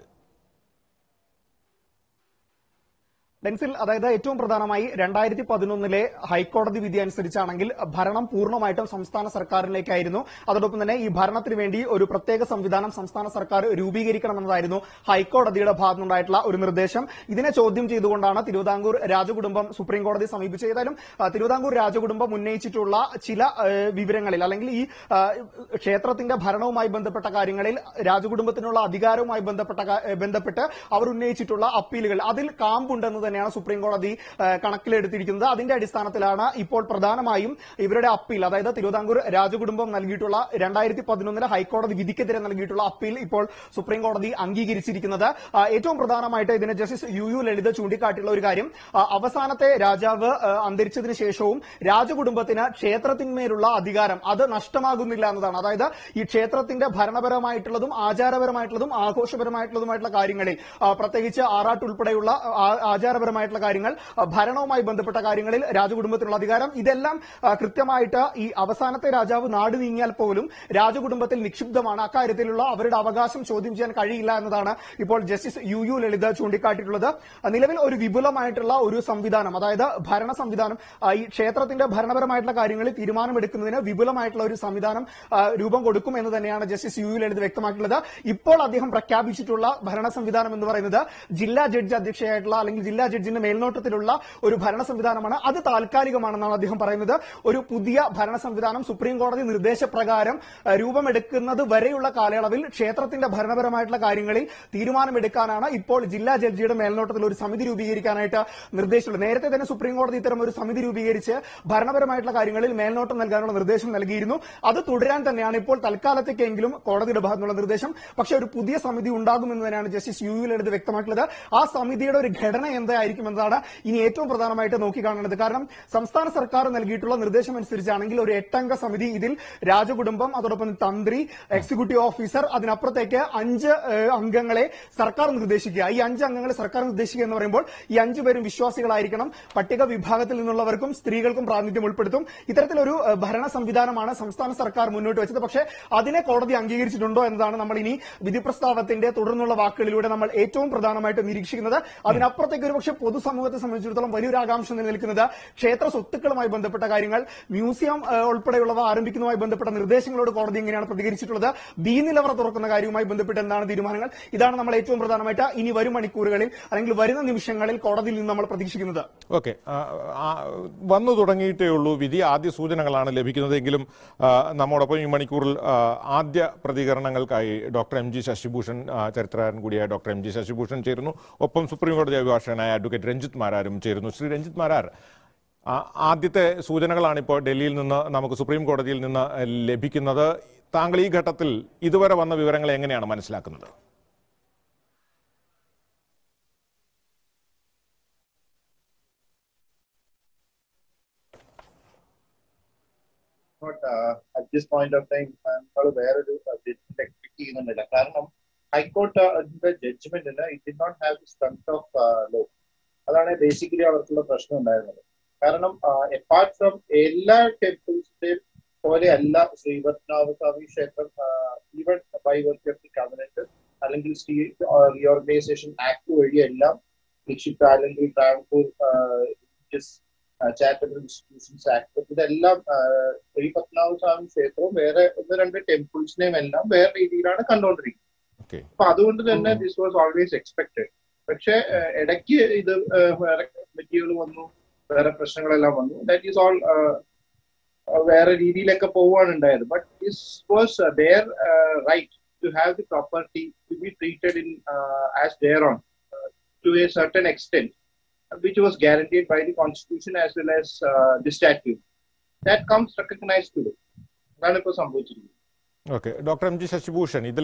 ഡെൻസിൽ അതായത് ഏറ്റവും പ്രധാനമായി രണ്ടായിരത്തി പതിനൊന്നിലെ ഹൈക്കോടതി വിധി അനുസരിച്ചാണെങ്കിൽ ഭരണം പൂർണ്ണമായിട്ടും സംസ്ഥാന സർക്കാരിലേക്കായിരുന്നു അതോടൊപ്പം തന്നെ ഈ ഭരണത്തിന് വേണ്ടി ഒരു പ്രത്യേക സംവിധാനം സംസ്ഥാന സർക്കാർ രൂപീകരിക്കണമെന്നതായിരുന്നു ഹൈക്കോടതിയുടെ ഭാഗത്തുനിന്നുണ്ടായിട്ടുള്ള ഒരു നിർദ്ദേശം ഇതിനെ ചോദ്യം ചെയ്തുകൊണ്ടാണ് തിരുവിതാംകൂർ രാജകുടുംബം സുപ്രീം കോടതി സമീപിച്ചത് ഏതായാലും ആ, തിരുവിതാംകൂർ രാജകുടുംബം ഉന്നയിച്ചിട്ടുള്ള ചില ആ, വിവരങ്ങളിൽ അല്ലെങ്കിൽ ഈ ആ, ക്ഷേത്രത്തിന്റെ ഭരണവുമായി ബന്ധപ്പെട്ട കാര്യങ്ങളിൽ രാജകുടുംബത്തിനുള്ള അധികാരവുമായി ബന്ധപ്പെട്ട കാ- ബന്ധപ്പെട്ട് അവർ ഉന്നയിച്ചിട്ടുള്ള അപ്പീലുകൾ അതിൽ കാമ്പുണ്ടെന്ന് തന്നെയാണ് സുപ്രീം കോടതി ആ, കണക്കിലെടുത്തിരിക്കുന്നത് അതിന്റെ അടിസ്ഥാനത്തിലാണ് ഇപ്പോൾ പ്രധാനമായും ഇവരുടെ അപ്പീൽ അതായത് തിരുവിതാംകൂർ രാജകുടുംബം നൽകിയിട്ടുള്ള രണ്ടായിരത്തി പതിനൊന്നിലെ ഹൈക്കോടതി വിധിക്കെതിരെ നൽകിയിട്ടുള്ള അപ്പീൽ ഇപ്പോൾ സുപ്രീം കോടതി അംഗീകരിച്ചിരിക്കുന്നത് ആ, ഏറ്റവും പ്രധാനമായിട്ട് ഇതിന് ജസ്റ്റിസ് യു യു ലളിത ചൂണ്ടിക്കാട്ടിയുള്ള ഒരു കാര്യം ആ, അവസാനത്തെ രാജാവ് ആ, അന്തരിച്ചതിന് ശേഷവും രാജകുടുംബത്തിന് ക്ഷേത്രത്തിന്മേലുള്ള അധികാരം അത് നഷ്ടമാകുന്നില്ല എന്നതാണ് അതായത് ഈ ക്ഷേത്രത്തിന്റെ ഭരണപരമായിട്ടുള്ളതും ആചാരപരമായിട്ടുള്ളതും ആഘോഷപരമായിട്ടുള്ളതുമായിട്ടുള്ള കാര്യങ്ങളിൽ ആ, പ്രത്യേകിച്ച് ആറാട്ട് ഉൾപ്പെടെയുള്ള ആ- ആചാരപരമായിട്ടുള്ള കാര്യങ്ങൾ ആ, ഭരണവുമായി ബന്ധപ്പെട്ട കാര്യങ്ങളിൽ രാജകുടുംബത്തിനുള്ള അധികാരം ഇതെല്ലാം ആ, കൃത്യമായിട്ട് ഈ അവസാനത്തെ രാജാവ് നാട് നീങ്ങിയാൽ പോലും രാജകുടുംബത്തിൽ നിക്ഷിപ്തമാണ് അക്കാര്യത്തിലുള്ള അവരുടെ അവകാശം ചോദ്യം ചെയ്യാൻ കഴിയില്ല എന്നതാണ് ഇപ്പോൾ ജസ്റ്റിസ് യു യു ലളിത ചൂണ്ടിക്കാട്ടിയിട്ടുള്ളത് ആ, നിലവിൽ ഒരു വിപുലമായിട്ടുള്ള ഒരു സംവിധാനം അതായത് ഭരണ സംവിധാനം ആ, ഈ ക്ഷേത്രത്തിന്റെ ഭരണപരമായിട്ടുള്ള കാര്യങ്ങളിൽ തീരുമാനമെടുക്കുന്നതിന് വിപുലമായിട്ടുള്ള ഒരു സംവിധാനം ആ, രൂപം കൊടുക്കും എന്ന് തന്നെയാണ് ജസ്റ്റിസ് യു യു ലളിത വ്യക്തമാക്കിയിട്ടുള്ളത് ഇപ്പോൾ അദ്ദേഹം പ്രഖ്യാപിച്ചിട്ടുള്ള ഭരണ സംവിധാനം എന്ന് പറയുന്നത് ജില്ലാ ജഡ്ജി അധ്യക്ഷയായിട്ടുള്ള അല്ലെങ്കിൽ ജില്ലാ ജഡ്ജിന്റെ മേൽനോട്ടത്തിലുള്ള ഒരു ഭരണ സംവിധാനമാണ് അത് താൽക്കാലികമാണെന്നാണ് അദ്ദേഹം പറയുന്നത് ഒരു പുതിയ ഭരണ സംവിധാനം സുപ്രീം കോടതി നിർദ്ദേശപ്രകാരം ആ, രൂപമെടുക്കുന്നത് വരെയുള്ള കാലയളവിൽ ക്ഷേത്രത്തിന്റെ ഭരണപരമായിട്ടുള്ള കാര്യങ്ങളിൽ തീരുമാനമെടുക്കാനാണ് ഇപ്പോൾ ജില്ലാ ജഡ്ജിയുടെ മേൽനോട്ടത്തിൽ ഒരു സമിതി രൂപീകരിക്കാനായിട്ട് നിർദ്ദേശമുള്ളത് നേരത്തെ തന്നെ സുപ്രീം കോടതി ഇത്തരം ഒരു സമിതി രൂപീകരിച്ച് ഭരണപരമായിട്ടുള്ള കാര്യങ്ങളിൽ മേൽനോട്ടം നൽകാനുള്ള നിർദ്ദേശം നൽകിയിരുന്നു അത് തുടരാൻ തന്നെയാണ് ഇപ്പോൾ തൽക്കാലത്തേക്കെങ്കിലും കോടതിയുടെ ഭാഗത്തുനിന്നുള്ള നിർദ്ദേശം പക്ഷേ ഒരു പുതിയ സമിതി ഉണ്ടാകുമെന്ന് തന്നെയാണ് ജസ്റ്റിസ് യു യു ലളിത് വ്യക്തമാക്കിയത് ആ സമിതിയുടെ ഒരു ഘടന എന്തായിരിക്കും എന്നതാണ് ഇനി ഏറ്റവും പ്രധാനമായിട്ട് നോക്കിക്കാണേണ്ടത് കാരണം സംസ്ഥാന സർക്കാർ നൽകിയിട്ടുള്ള നിർദ്ദേശം അനുസരിച്ചാണെങ്കിൽ ഒരു എട്ടംഗ സമിതി ഇതിൽ രാജകുടുംബം അതോടൊപ്പം തന്ത്രി എക്സിക്യൂട്ടീവ് ഓഫീസർ അതിനപ്പുറത്തേക്ക് അഞ്ച് ഏഹ്, അംഗങ്ങളെ സർക്കാർ നിർദ്ദേശിക്കുക ഈ അഞ്ച് അംഗങ്ങളെ സർക്കാർ നിർദ്ദേശിക്കുക എന്ന് പറയുമ്പോൾ ഈ അഞ്ചു പേരും വിശ്വാസികളായിരിക്കണം പട്ടിക വിഭാഗത്തിൽ നിന്നുള്ളവർക്കും സ്ത്രീകൾക്കും പ്രാതിനിധ്യം ഉൾപ്പെടുത്തും ഇത്തരത്തിലൊരു ഏഹ്, ഭരണ സംവിധാനമാണ് സംസ്ഥാന സർക്കാർ മുന്നോട്ട് വെച്ചത് പക്ഷേ അതിനെ കോടതി അംഗീകരിച്ചിട്ടുണ്ടോ എന്നതാണ് നമ്മൾ ഇനി വിധി പ്രസ്താവത്തിന്റെ തുടർന്നുള്ള വാക്കുകളിലൂടെ നമ്മൾ ഏറ്റവും പ്രധാനമായിട്ട് നിരീക്ഷിക്കുന്നത് അതിനപ്പുറത്തേക്ക് ഒരു പക്ഷേ പൊതുസമൂഹത്തെ സംബന്ധിച്ചിടത്തോളം വലിയൊരു ആകാംക്ഷ നിലനിൽക്കുന്നത് ക്ഷേത്ര സ്വത്തുക്കളുമായി ബന്ധപ്പെട്ട കാര്യങ്ങൾ മ്യൂസിയം ഏഹ്, ഉൾപ്പെടെയുള്ളവ ആരംഭിക്കുന്നതുമായി ബന്ധപ്പെട്ട നിർദ്ദേശങ്ങളോട് കോടതി എങ്ങനെയാണ് പ്രതികരിച്ചിട്ടുള്ളത് ബി നിലവറ തുറക്കുന്ന കാര്യവുമായി ബന്ധപ്പെട്ട് എന്താണ് തീരുമാനങ്ങൾ ഇതാണ് നമ്മൾ ഏറ്റവും പ്രധാനമായിട്ട് ഇനി വരും മണിക്കൂറുകളിൽ അല്ലെങ്കിൽ വരുന്ന നിമിഷങ്ങളിൽ കോടതിയിൽ നിന്ന് നമ്മൾ പ്രതീക്ഷിക്കുന്നത് ഓക്കെ വന്നു തുടങ്ങിയിട്ടേ ഉള്ളൂ വിധി ആദ്യ സൂചനകളാണ് ലഭിക്കുന്നതെങ്കിലും ആ, നമ്മോടൊപ്പം ഈ മണിക്കൂറിൽ ആ, ആദ്യ പ്രതികരണങ്ങൾക്കായി ഡോക്ടർ എം ജി ശശിഭൂഷൺ ആ, ചരിത്രകാരൻ കൂടിയായ ഡോക്ടർ എം ജി ശശിഭൂഷൺ ചേരുന്നു ഒപ്പം സുപ്രീം കോടതി അഭിഭാഷകനായ അഡ്വക്കേറ്റ് രഞ്ജിത്ത് മാരാരും ചേരുന്നു ശ്രീ രഞ്ജിത്ത് മാരാർ ആ, ആദ്യത്തെ സൂചനകളാണ് ഇപ്പോൾ ഡൽഹിയിൽ നിന്ന് നമുക്ക് സുപ്രീം കോടതിയിൽ നിന്ന് ലഭിക്കുന്നത് താങ്കൾ ഈ ഘട്ടത്തിൽ ഇതുവരെ വന്ന വിവരങ്ങൾ എങ്ങനെയാണ് മനസ്സിലാക്കുന്നത് not uh, at this point of time നമ്മൾ വേറൊരു എക്സ്പെക്ട് ചെയ്യുന്നുണ്ടില്ല കാരണം ഹൈക്കോർട്ട് അതിന്റെ ജഡ്ജ്മെന്റിന് it did not have the strength of law അതാണ് ബേസിക്കലി അവർക്കുള്ള പ്രശ്നം ഉണ്ടായിരുന്നത് കാരണം എപ്പാർട്ട് ഫ്രം എല്ലാ ടെമ്പിൾസിന്റെയും പോലെ അല്ല ശ്രീപത്മനാഭസ്വാമി ക്ഷേത്രം even by work of the covenant അല്ലെങ്കിൽ ശ്രീ റീഓർഗനൈസേഷൻ ആക്ട് വഴിയെല്ലാം ലക്ഷിത്ത അല്ലെങ്കിൽ ട്രാവൻകൂർ ചാരിറ്റബിൾ ഇൻസ്റ്റിറ്റ്യൂഷൻസ് ആക്ട് ഇതെല്ലാം ശ്രീ പത്മനാഭസ്വാമി ക്ഷേത്രവും വേറെ ഒന്ന് രണ്ട് ടെമ്പിൾസിനെയും എല്ലാം വേറെ രീതിയിലാണ് കണ്ടുകൊണ്ടിരിക്കുന്നത് ഓക്കെ അപ്പൊ അതുകൊണ്ട് തന്നെ ദിസ് വാസ് ഓൾവേസ് എക്സ്പെക്ടഡ് പക്ഷെ ഏഹ്, ഇടയ്ക്ക് ഇത് ഏഹ്, വേറെ കമ്മിറ്റികൾ വന്നു വേറെ പ്രശ്നങ്ങളെല്ലാം വന്നു ദാറ്റ് ഈസ് ഓൾ വേറെ രീതിയിലൊക്കെ പോവാണ് ഉണ്ടായത് but this was their right to have the property to be treated in as their own to a certain extent which was guaranteed by the constitution as well as uh, the statute. That comes recognized today. അതാണ് ഇപ്പോൾ സംഭവിച്ചിരിക്കുന്നത് okay doctor M G Sasibhooshan ഇതിൽ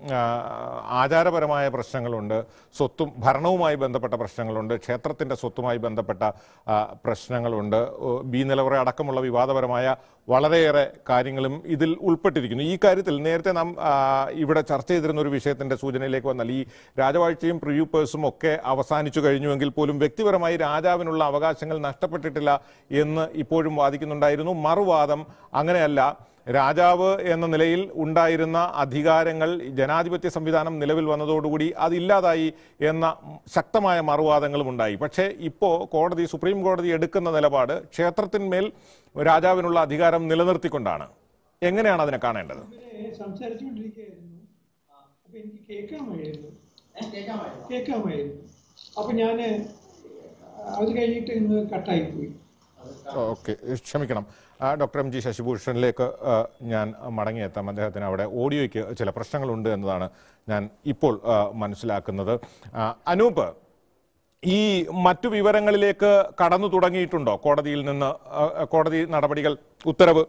ആചാരപരമായ പ്രശ്നങ്ങളുണ്ട് സ്വത്തും ഭരണവുമായി ബന്ധപ്പെട്ട പ്രശ്നങ്ങളുണ്ട് ക്ഷേത്രത്തിൻ്റെ സ്വത്തുമായി ബന്ധപ്പെട്ട ആ, പ്രശ്നങ്ങളുണ്ട് ഓ, ബി നിലവറ അടക്കമുള്ള വിവാദപരമായ വളരെയേറെ കാര്യങ്ങളും ഇതിൽ ഉൾപ്പെട്ടിരിക്കുന്നു ഈ കാര്യത്തിൽ നേരത്തെ നാം ആ, ഇവിടെ ചർച്ച ചെയ്തിരുന്ന ഒരു വിഷയത്തിൻ്റെ സൂചനയിലേക്ക് വന്നാൽ ഈ രാജവാഴ്ചയും പ്രിവ്യൂ പേഴ്സും ഒക്കെ അവസാനിച്ചു കഴിഞ്ഞുവെങ്കിൽ പോലും വ്യക്തിപരമായി രാജാവിനുള്ള അവകാശങ്ങൾ നഷ്ടപ്പെട്ടിട്ടില്ല എന്ന് ഇപ്പോഴും വാദിക്കുന്നുണ്ടായിരുന്നു മറുവാദം അങ്ങനെയല്ല രാജാവ് എന്ന നിലയിൽ ഉണ്ടായിരുന്ന അധികാരങ്ങൾ ജനാധിപത്യ സംവിധാനം നിലവിൽ വന്നതോടുകൂടി അതില്ലാതായി എന്ന ശക്തമായ മറുവാദങ്ങളും ഉണ്ടായി പക്ഷേ ഇപ്പോൾ കോടതി സുപ്രീം കോടതി എടുക്കുന്ന നിലപാട് ക്ഷേത്രത്തിന്മേൽ രാജാവിനുള്ള അധികാരം നിലനിർത്തിക്കൊണ്ടാണ് എങ്ങനെയാണ് അതിനെ കാണേണ്ടത് ഇവരെ സംസാരിച്ചുകൊണ്ടിരിക്കുകയായിരുന്നു അപ്പൊ എനിക്ക് കേൾക്കാമായിരുന്നു കേൾക്കാമായിരുന്നു അപ്പൊ ഞാന് അത് കഴിഞ്ഞിട്ട് ഇന്ന് കട്ടായി പോയി ഓക്കെ ക്ഷമിക്കണം ആ, ഡോക്ടർ എം ജി ശശിഭൂഷണിലേക്ക് ആ, ഞാൻ മടങ്ങിയെത്താം അദ്ദേഹത്തിന് അവിടെ ഓഡിയോയ്ക്ക് ചില പ്രശ്നങ്ങളുണ്ട് എന്നതാണ് ഞാൻ ഇപ്പോൾ ആ, മനസ്സിലാക്കുന്നത് ആ, അനൂപ് ഈ മറ്റു വിവരങ്ങളിലേക്ക് കടന്നു തുടങ്ങിയിട്ടുണ്ടോ കോടതിയിൽ നിന്ന് ആ, കോടതി നടപടികൾ ഉത്തരവ്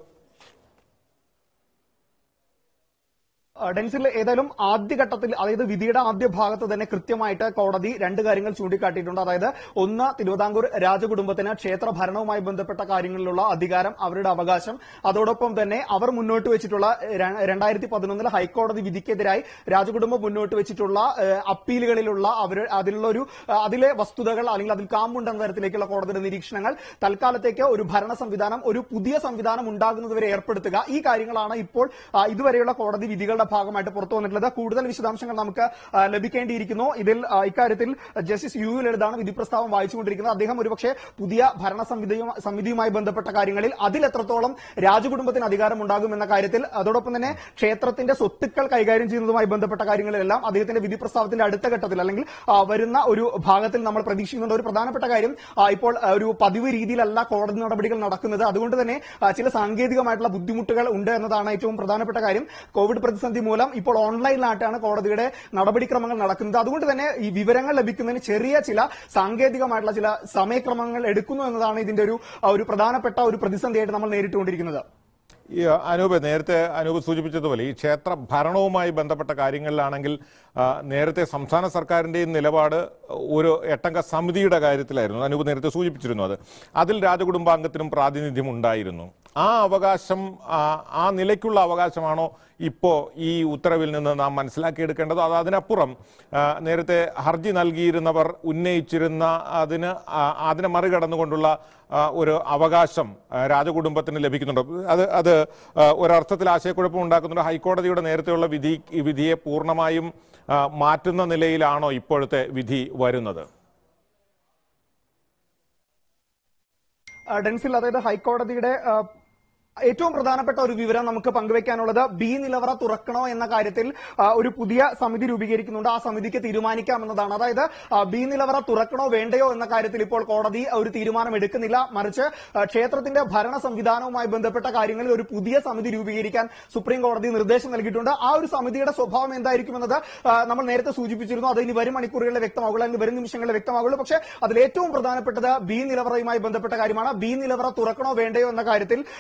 ആ, ഡെൻസിൽ ഏതായാലും ആദ്യഘട്ടത്തിൽ അതായത് വിധിയുടെ ആദ്യ ഭാഗത്ത് തന്നെ കൃത്യമായിട്ട് കോടതി രണ്ട് കാര്യങ്ങൾ ചൂണ്ടിക്കാട്ടിയിട്ടുണ്ട് അതായത് ഒന്ന് തിരുവിതാംകൂർ രാജകുടുംബത്തിന് ക്ഷേത്ര ഭരണവുമായി ബന്ധപ്പെട്ട കാര്യങ്ങളിലുള്ള അധികാരം അവരുടെ അവകാശം അതോടൊപ്പം തന്നെ അവർ മുന്നോട്ട് വെച്ചിട്ടുള്ള രണ്ടായിരത്തി പതിനൊന്നിലെ ഹൈക്കോടതി വിധിക്കെതിരായി രാജകുടുംബം മുന്നോട്ട് വെച്ചിട്ടുള്ള ഏഹ്, അപ്പീലുകളിലുള്ള അവർ അതിലുള്ള ഒരു ആ, അതിലെ വസ്തുതകൾ അല്ലെങ്കിൽ അതിൽ കാമ്പുണ്ടെന്ന തരത്തിലേക്കുള്ള കോടതിയുടെ നിരീക്ഷണങ്ങൾ തൽക്കാലത്തേക്ക് ഒരു ഭരണ സംവിധാനം ഒരു പുതിയ സംവിധാനം ഉണ്ടാകുന്നതുവരെ ഏർപ്പെടുത്തുക ഈ കാര്യങ്ങളാണ് ഇപ്പോൾ ആ, ഇതുവരെയുള്ള കോടതി വിധികളുടെ ഭാഗമായിട്ട് പുറത്തു വന്നിട്ടുള്ളത് കൂടുതൽ വിശദാംശങ്ങൾ നമുക്ക് ആ, ലഭിക്കേണ്ടിയിരിക്കുന്നു ഇതിൽ ആ, ഇക്കാര്യത്തിൽ ജസ്റ്റിസ് യു ലളിതാണ് വിധി പ്രസ്താവം വായിച്ചുകൊണ്ടിരിക്കുന്നത് അദ്ദേഹം ഒരുപക്ഷെ പുതിയ ഭരണ സമിതിയും സമിതിയുമായി ബന്ധപ്പെട്ട കാര്യങ്ങളിൽ അതിൽ എത്രത്തോളം രാജകുടുംബത്തിന് അധികാരം ഉണ്ടാകും എന്ന കാര്യത്തിൽ അതോടൊപ്പം തന്നെ ക്ഷേത്രത്തിന്റെ സ്വത്തുക്കൾ കൈകാര്യം ചെയ്യുന്നതുമായി ബന്ധപ്പെട്ട കാര്യങ്ങളിലെല്ലാം അദ്ദേഹത്തിന്റെ വിധി പ്രസ്താവത്തിന്റെ അടുത്ത ഘട്ടത്തിൽ അല്ലെങ്കിൽ ആ, വരുന്ന ഒരു ഭാഗത്തിൽ നമ്മൾ പ്രതീക്ഷിക്കുന്നുണ്ട് ഒരു പ്രധാനപ്പെട്ട കാര്യം ആ, ഇപ്പോൾ ആ, ഒരു പതിവ് രീതിയിലല്ല കോടതി നടപടികൾ നടക്കുന്നത് അതുകൊണ്ട് തന്നെ ആ, ചില സാങ്കേതികമായിട്ടുള്ള ബുദ്ധിമുട്ടുകൾ ഉണ്ട് എന്നതാണ് ഏറ്റവും പ്രധാനപ്പെട്ട കാര്യം കോവിഡ് പ്രതിസന്ധി മൂലം ഇപ്പോൾ ഓൺലൈനിലായിട്ടാണ് കോടതിയുടെ നടപടിക്രമങ്ങൾ നടക്കുന്നത് അതുകൊണ്ട് തന്നെ ഈ വിവരങ്ങൾ ലഭിക്കുന്നതിന് ചെറിയ ചില സാങ്കേതികമായിട്ടുള്ള ചില സമയക്രമങ്ങൾ എടുക്കുന്നു എന്നതാണ് ഇതിന്റെ ഒരു ആ, ഒരു പ്രധാനപ്പെട്ട ഒരു പ്രതിസന്ധിയായിട്ട് നമ്മൾ നേരിട്ടുകൊണ്ടിരിക്കുന്നത് ഈ അനൂപ് നേരത്തെ അനൂപ് സൂചിപ്പിച്ചതുപോലെ ഈ ക്ഷേത്ര ഭരണവുമായി ബന്ധപ്പെട്ട കാര്യങ്ങളിലാണെങ്കിൽ ആ, നേരത്തെ സംസ്ഥാന സർക്കാരിൻ്റെയും നിലപാട് ഒരു എട്ടംഗ സമിതിയുടെ കാര്യത്തിലായിരുന്നു അനൂപ് നേരത്തെ സൂചിപ്പിച്ചിരുന്നു അത് അതിൽ രാജകുടുംബാംഗത്തിനും പ്രാതിനിധ്യം ഉണ്ടായിരുന്നു ആ അവകാശം ആ, ആ നിലയ്ക്കുള്ള അവകാശമാണോ ഇപ്പോൾ ഈ ഉത്തരവിൽ നിന്ന് നാം മനസ്സിലാക്കിയെടുക്കേണ്ടത് അത് അതിനപ്പുറം ആ, നേരത്തെ ഹർജി നൽകിയിരുന്നവർ ഉന്നയിച്ചിരുന്ന അതിന് ആ, അതിനെ മറികടന്നുകൊണ്ടുള്ള ആ, ഒരു അവകാശം ആ, രാജകുടുംബത്തിന് ലഭിക്കുന്നുണ്ട് അത് അത് ആ, ഒരർത്ഥത്തിൽ ആശയക്കുഴപ്പം ഉണ്ടാക്കുന്നുണ്ട് ഹൈക്കോടതിയുടെ നേരത്തെയുള്ള വിധി ഈ വിധിയെ പൂർണ്ണമായും ആ, മാറ്റുന്ന നിലയിലാണോ ഇപ്പോഴത്തെ വിധി വരുന്നത് ആ, ഡെൻസിൽ അതായത് ഹൈക്കോടതിയുടെ ആ, ഏറ്റവും പ്രധാനപ്പെട്ട ഒരു വിവരം നമുക്ക് പങ്കുവെക്കാനുള്ളത് ബി നിലവറ തുറക്കണോ എന്ന കാര്യത്തിൽ ആ, ഒരു പുതിയ സമിതി രൂപീകരിക്കുന്നുണ്ട് ആ സമിതിക്ക് തീരുമാനിക്കാമെന്നതാണ് അതായത് ആ, ബി നിലവറ തുറക്കണോ വേണ്ടയോ എന്ന കാര്യത്തിൽ ഇപ്പോൾ കോടതി ഒരു തീരുമാനം എടുക്കുന്നില്ല മറിച്ച് ആ, ക്ഷേത്രത്തിന്റെ ഭരണ സംവിധാനവുമായി ബന്ധപ്പെട്ട കാര്യങ്ങളിൽ ഒരു പുതിയ സമിതി രൂപീകരിക്കാൻ സുപ്രീം കോടതി നിർദ്ദേശം നൽകിയിട്ടുണ്ട് ആ ഒരു സമിതിയുടെ സ്വഭാവം എന്തായിരിക്കുമെന്നത് ആ, നമ്മൾ നേരത്തെ സൂചിപ്പിച്ചിരുന്നു അത് ഇനി വരും മണിക്കൂറുകളിൽ വ്യക്തമാകുള്ളൂ അല്ലെങ്കിൽ വരും നിമിഷങ്ങളിൽ വ്യക്തമാകുള്ളൂ പക്ഷേ അതിൽ ഏറ്റവും പ്രധാനപ്പെട്ടത് ബി നിലവറയുമായി ബന്ധപ്പെട്ട കാര്യമാണ് ബി നിലവറ തുറക്കണോ വേണ്ടയോ എന്ന കാര്യത്തിൽ ഇപ്പോൾ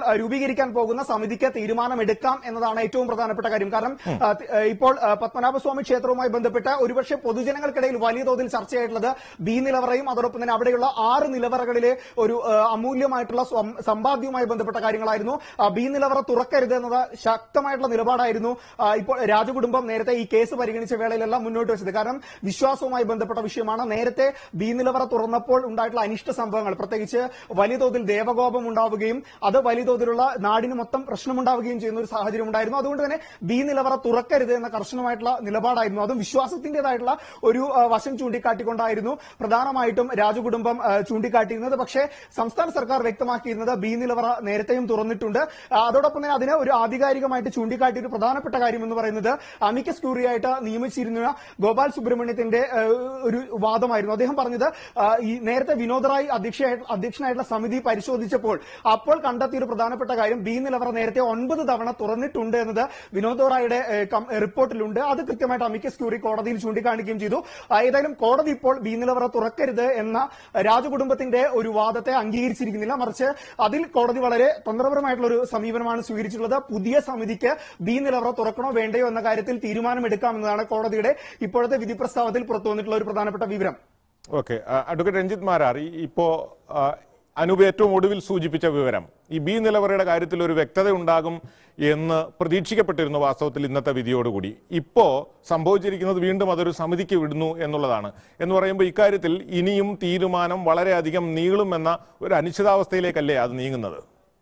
ആ, രൂപീകരിക്കാൻ പോകുന്ന സമിതിക്ക് തീരുമാനമെടുക്കാം എന്നതാണ് ഏറ്റവും പ്രധാനപ്പെട്ട കാര്യം കാരണം ആ, തി- ആ, ഇപ്പോൾ ആ, പത്മനാഭസ്വാമി ക്ഷേത്രവുമായി ബന്ധപ്പെട്ട് ഒരുപക്ഷെ പൊതുജനങ്ങൾക്കിടയിൽ വലിയ തോതിൽ ചർച്ചയായിട്ടുള്ളത് ബി നിലവറയും അതോടൊപ്പം തന്നെ അവിടെയുള്ള ആറ് നിലവറകളിലെ ഒരു ആ, അമൂല്യമായിട്ടുള്ള സ്വം- സമ്പാദ്യവുമായി ബന്ധപ്പെട്ട കാര്യങ്ങളായിരുന്നു ആ, ബി നിലവറ തുറക്കരുത് എന്നത് ശക്തമായിട്ടുള്ള നിലപാടായിരുന്നു ആ, ഇപ്പോൾ രാജകുടുംബം നേരത്തെ ഈ കേസ് പരിഗണിച്ച വേളയിലെല്ലാം മുന്നോട്ട് വെച്ചത് കാരണം വിശ്വാസവുമായി ബന്ധപ്പെട്ട വിഷയമാണ് നേരത്തെ ബി നിലവറ തുറന്നപ്പോൾ ഉണ്ടായിട്ടുള്ള അനിഷ്ട സംഭവങ്ങൾ പ്രത്യേകിച്ച് വലിയ തോതിൽ ദേവകോപം ഉണ്ടാവുകയും അത് വലിയ തോതിലുള്ള നാടിന് മൊത്തം പ്രശ്നമുണ്ടാവുകയും ചെയ്യുന്ന ഒരു സാഹചര്യം ഉണ്ടായിരുന്നു അതുകൊണ്ട് തന്നെ ബി നിലവറ തുറക്കരുത് എന്ന കർശനമായിട്ടുള്ള നിലപാടായിരുന്നു അതും വിശ്വാസത്തിന്റേതായിട്ടുള്ള ഒരു ആ, വശം ചൂണ്ടിക്കാട്ടിക്കൊണ്ടായിരുന്നു പ്രധാനമായിട്ടും രാജകുടുംബം ആ, ചൂണ്ടിക്കാട്ടിയിരുന്നത് പക്ഷേ സംസ്ഥാന സർക്കാർ വ്യക്തമാക്കിയിരുന്നത് ബി നിലവറ നേരത്തെയും തുറന്നിട്ടുണ്ട് ആ, അതോടൊപ്പം തന്നെ അതിന് ഒരു ആധികാരികമായിട്ട് ചൂണ്ടിക്കാട്ടിയ ഒരു പ്രധാനപ്പെട്ട കാര്യം എന്ന് പറയുന്നത് അമിക്കസ് ക്യൂറിയായിട്ട് നിയമിച്ചിരുന്ന ഗോപാൽ സുബ്രഹ്മണ്യത്തിന്റെ ആ, ഒരു വാദമായിരുന്നു അദ്ദേഹം പറഞ്ഞത് ആ, ഈ നേരത്തെ വിനോദ് റായ് അധ്യക്ഷയായിട്ട് അധ്യക്ഷനായിട്ടുള്ള സമിതി പരിശോധിച്ചപ്പോൾ അപ്പോൾ കണ്ടെത്തിയ ഒരു പ്രധാനപ്പെട്ട കാര്യം ബി നിലവറ നേരത്തെ ഒൻപത് തവണ തുറന്നിട്ടുണ്ട് എന്നത് വിനോദ് റായുടെ ഏ, കം- റിപ്പോർട്ടിലുണ്ട് അത് കൃത്യമായിട്ട് അമിക്കസ് ക്യൂറി കോടതിയിൽ ചൂണ്ടിക്കാണിക്കുകയും ചെയ്തു ആ, ഏതായാലും കോടതി ഇപ്പോൾ ബി നിലവറ തുറക്കരുത് എന്ന രാജകുടുംബത്തിന്റെ ഒരു വാദത്തെ അംഗീകരിച്ചിരിക്കുന്നില്ല മറിച്ച് അതിൽ കോടതി വളരെ തന്ത്രപരമായിട്ടുള്ള ഒരു സമീപനമാണ് സ്വീകരിച്ചിട്ടുള്ളത് പുതിയ സമിതിക്ക് ബി നിലവറ തുറക്കണോ വേണ്ടയോ എന്ന കാര്യത്തിൽ തീരുമാനമെടുക്കാമെന്നതാണ് കോടതിയുടെ ഇപ്പോഴത്തെ വിധി പ്രസ്താവത്തിൽ പുറത്തു വന്നിട്ടുള്ള ഒരു പ്രധാനപ്പെട്ട വിവരം ഓക്കെ അഡ്വക്കേറ്റ് രഞ്ജിത് മാരാർ ഈ- ഇപ്പോ ആ, അനൂപ് ഏറ്റവും ഒടുവിൽ സൂചിപ്പിച്ച വിവരം ഈ ബി നിലവറയുടെ കാര്യത്തിൽ ഒരു വ്യക്തത ഉണ്ടാകും എന്ന് പ്രതീക്ഷിക്കപ്പെട്ടിരുന്നു വാസ്തവത്തിൽ ഇന്നത്തെ വിധിയോടുകൂടി ഇപ്പോ സംഭവിച്ചിരിക്കുന്നത് വീണ്ടും അതൊരു സമിതിക്ക് വിടുന്നു എന്നുള്ളതാണ് എന്ന് പറയുമ്പോൾ ഇക്കാര്യത്തിൽ ഇനിയും തീരുമാനം വളരെയധികം നീളുമെന്ന ഒരു അനിശ്ചിതാവസ്ഥയിലേക്കല്ലേ അത് നീങ്ങുന്നത്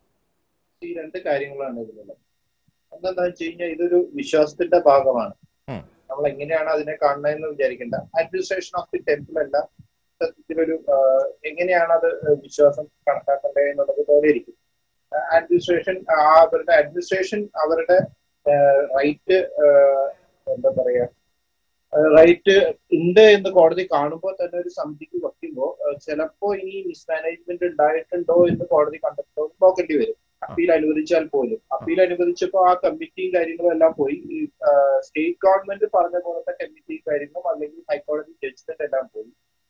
ഈ രണ്ട് കാര്യങ്ങളാണ് ഇതിലുള്ളത് ഒന്നെന്താ വെച്ച് കഴിഞ്ഞാൽ ഇതൊരു വിശ്വാസത്തിന്റെ ഭാഗമാണ് ഉം. നമ്മൾ എങ്ങനെയാണ് അതിനെ കാണുന്നതെന്ന് വിചാരിക്കേണ്ട അഡ്മിനിസ്ട്രേഷൻ ഓഫ് ദി ടെമ്പിൾ അല്ല സത്യത്തിലൊരു ആ, എങ്ങനെയാണ് അത് വിശ്വാസം കണക്കാക്കേണ്ടത് എന്നുള്ളത് പോലെ ഇരിക്കും അഡ്മിനിസ്ട്രേഷൻ അവരുടെ അഡ്മിനിസ്ട്രേഷൻ അവരുടെ റൈറ്റ് എന്താ പറയാ റൈറ്റ് ഉണ്ട് എന്ന് കോടതി കാണുമ്പോൾ തന്നെ ഒരു സമിതിക്ക് വയ്ക്കുമ്പോൾ ചിലപ്പോ ഇനി മിസ്മാനേജ്മെന്റ് ഉണ്ടായിട്ടുണ്ടോ എന്ന് കോടതി കണ്ടെത്തോ നോക്കേണ്ടി വരും അപ്പീൽ അനുവദിച്ചാൽ പോലും അപ്പീൽ അനുവദിച്ചപ്പോൾ ആ കമ്മിറ്റിയും കാര്യങ്ങളും എല്ലാം പോയി ഈ സ്റ്റേറ്റ് ഗവൺമെന്റ് പറഞ്ഞ പോലത്തെ കമ്മിറ്റിയും കാര്യങ്ങളും അല്ലെങ്കിൽ ഹൈക്കോടതി ജഡ്ജ്മെന്റ് എല്ലാം പോയി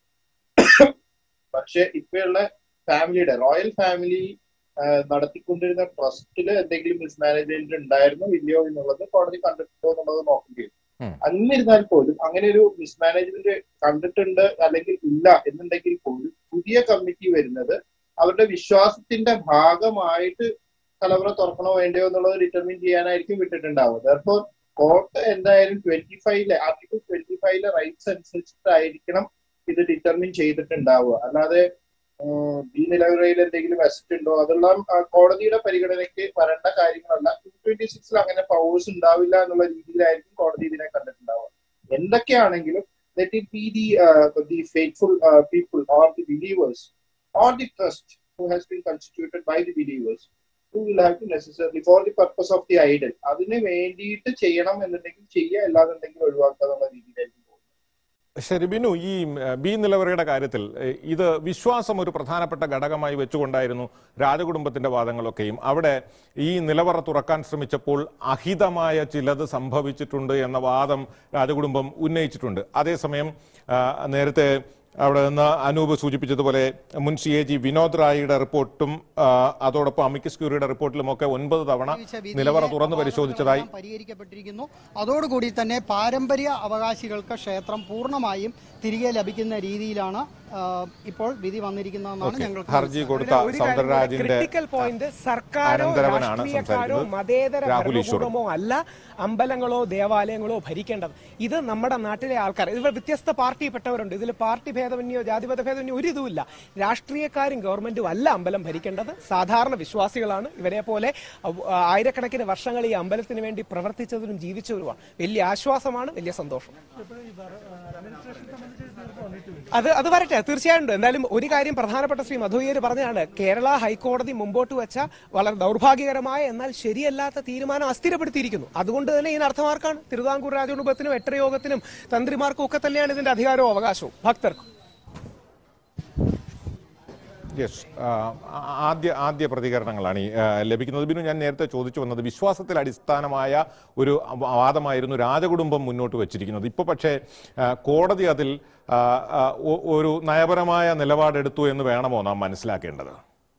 പക്ഷെ ഇപ്പോഴുള്ള ഫാമിലിയുടെ റോയൽ ഫാമിലി നടത്തിക്കൊണ്ടിരുന്ന ട്രസ്റ്റില് എന്തെങ്കിലും മിസ്മാനേജ്മെന്റ് ഉണ്ടായിരുന്നോ ഇല്ലയോ എന്നുള്ളത് കോടതി കണ്ടിട്ടുണ്ടോ എന്നുള്ളത് നോക്കേണ്ടി വരും ഉം. എന്നിരുന്നാൽ പോലും അങ്ങനെ ഒരു മിസ്മാനേജ്മെന്റ് കണ്ടിട്ടുണ്ട് അല്ലെങ്കിൽ ഇല്ല എന്നുണ്ടെങ്കിൽ പോലും പുതിയ കമ്മിറ്റി വരുന്നത് അവരുടെ വിശ്വാസത്തിന്റെ ഭാഗമായിട്ട് കലവറ തുറക്കണോ വേണ്ടയോ എന്നുള്ളത് ഡിറ്റർമിൻ ചെയ്യാനായിരിക്കും വിട്ടിട്ടുണ്ടാവുക അപ്പോൾ കോർട്ട് എന്തായാലും ട്വന്റി ഫൈവിലെ ആർട്ടിക്കിൾ ട്വന്റി ഫൈവിലെ റൈറ്റ്സ് അനുസരിച്ചിട്ടായിരിക്കണം ഇത് ഡിറ്റർമിൻ ചെയ്തിട്ടുണ്ടാവുക അല്ലാതെ ഉം, ഈ നിലവറയിൽ എന്തെങ്കിലും അസറ്റ് ഉണ്ടോ അതെല്ലാം ആ, കോടതിയുടെ പരിഗണനയ്ക്ക് വരേണ്ട കാര്യങ്ങളല്ല ടു ട്വന്റി സിക്സിൽ അങ്ങനെ പവേഴ്സ് ഉണ്ടാവില്ല എന്നുള്ള രീതിയിലായിരിക്കും കോടതി ഇതിനെ കണ്ടിട്ടുണ്ടാവുക എന്തൊക്കെയാണെങ്കിലും let it be the the faithful people or the believers or the trust who has been constituted by the believers who will have to necessarily for the purpose of the idol അതിന് വേണ്ടിയിട്ട് ചെയ്യണം എന്നുണ്ടെങ്കിൽ ചെയ്യുക അല്ലാന്നുണ്ടെങ്കിൽ ഒഴിവാക്കുക എന്നുള്ള രീതിയിലായിരിക്കും പോകുന്നത് ശരി ബിനു ഈ ഏഹ്, ബി നിലവറയുടെ കാര്യത്തിൽ ഏഹ്, ഇത് വിശ്വാസം ഒരു പ്രധാനപ്പെട്ട ഘടകമായി വെച്ചുകൊണ്ടായിരുന്നു രാജകുടുംബത്തിന്റെ വാദങ്ങളൊക്കെയും അവിടെ ഈ നിലവറ തുറക്കാൻ ശ്രമിച്ചപ്പോൾ അഹിതമായ ചിലത് സംഭവിച്ചിട്ടുണ്ട് എന്ന വാദം രാജകുടുംബം ഉന്നയിച്ചിട്ടുണ്ട് അതേസമയം ആ, നേരത്തെ അവിടെ നിന്ന് അനൂപ് സൂചിപ്പിച്ചതുപോലെ മുൻ സി എ ജി വിനോദ് റായിയുടെ റിപ്പോർട്ടും ആ, അതോടൊപ്പം അമിക്കസ് ക്യൂറിയുടെ റിപ്പോർട്ടിലുമൊക്കെ ഒൻപത് തവണ വിധിയിലെ നിലവറ തുറന്നു പരിശോധിച്ചതായി അപകടങ്ങളെല്ലാം പരിഹരിക്കപ്പെട്ടിരിക്കുന്നു അതോടുകൂടി തന്നെ പാരമ്പര്യ അവകാശികൾക്ക് ക്ഷേത്രം പൂർണ്ണമായും തിരികെ ലഭിക്കുന്ന രീതിയിലാണ് ആ, ഇപ്പോൾ വിധി വന്നിരിക്കുന്നതെന്നാണ് ഓക്കേ. ഞങ്ങൾക്ക് ഹർജി കൊടുത്ത ഒരു കാര്യം കൂടെ, സൗന്ദരരാജിന്റെ ക്രിട്ടിക്കൽ പോയിന്റ് സർക്കാരോ അനന്തരവനാണ് രാഷ്ട്രീയക്കാരോ സംസാരിക്കുന്നത്. മതേതര രാഹുൽ ഈശ്വർ. ഭരണകൂടമോ അല്ല അമ്പലങ്ങളോ ദേവാലയങ്ങളോ ഭരിക്കേണ്ടത് ഇത് നമ്മുടെ നാട്ടിലെ ആൾക്കാർ ഇതിൽ വ്യത്യസ്ത പാർട്ടിപ്പെട്ടവരുണ്ട് ഇതിൽ പാർട്ടി ഭേദമന്യോ ജാതിമത ഭേദമന്യോ ഒരു ഇതുമില്ല രാഷ്ട്രീയക്കാരും ഗവൺമെന്റും അല്ല അമ്പലം ഭരിക്കേണ്ടത് സാധാരണ വിശ്വാസികളാണ് ഇവരെ പോലെ അവ- ആയിരക്കണക്കിന് വർഷങ്ങൾ ഈ അമ്പലത്തിന് വേണ്ടി പ്രവർത്തിച്ചവരും ജീവിച്ചവരുമാണ് വലിയ ആശ്വാസമാണ് വലിയ സന്തോഷം അത് അത് വരട്ടെ തീർച്ചയായും ഉണ്ട് എന്തായാലും ഒരു കാര്യം പ്രധാനപ്പെട്ട ശ്രീ മധുയ്യർ പറഞ്ഞതാണ് കേരള ഹൈക്കോടതി മുമ്പോട്ട് വെച്ച വളരെ ദൗർഭാഗ്യകരമായ എന്നാൽ ശരിയല്ലാത്ത തീരുമാനം അസ്ഥിരപ്പെടുത്തിയിരിക്കുന്നു അതുകൊണ്ട് തന്നെ ഇതിന് അർത്ഥമാർക്കാണ് തിരുവിതാംകൂർ രാജകുടുംബത്തിനും എട്ടരയോഗത്തിനും തന്ത്രിമാർക്കും ഒക്കെ തന്നെയാണ് ഇതിന്റെ അധികാരവും അവകാശവും ഭക്തർക്കും യെസ് ആദ്യ ആദ്യ പ്രതികരണങ്ങളാണ് ഈ ആ, ലഭിക്കുന്നത് ബിനു ഞാൻ നേരത്തെ ചോദിച്ചു വന്നത് വിശ്വാസത്തിൽ അടിസ്ഥാനമായ ഒരു വാദമായിരുന്നു രാജകുടുംബം മുന്നോട്ട് വച്ചിരിക്കുന്നത് ഇപ്പോൾ പക്ഷേ ആ, കോടതി അതിൽ ആ, ആ, ഒ- ഒരു നയപരമായ നിലപാടെടുത്തു എന്ന് വേണമോ നാം മനസ്സിലാക്കേണ്ടത്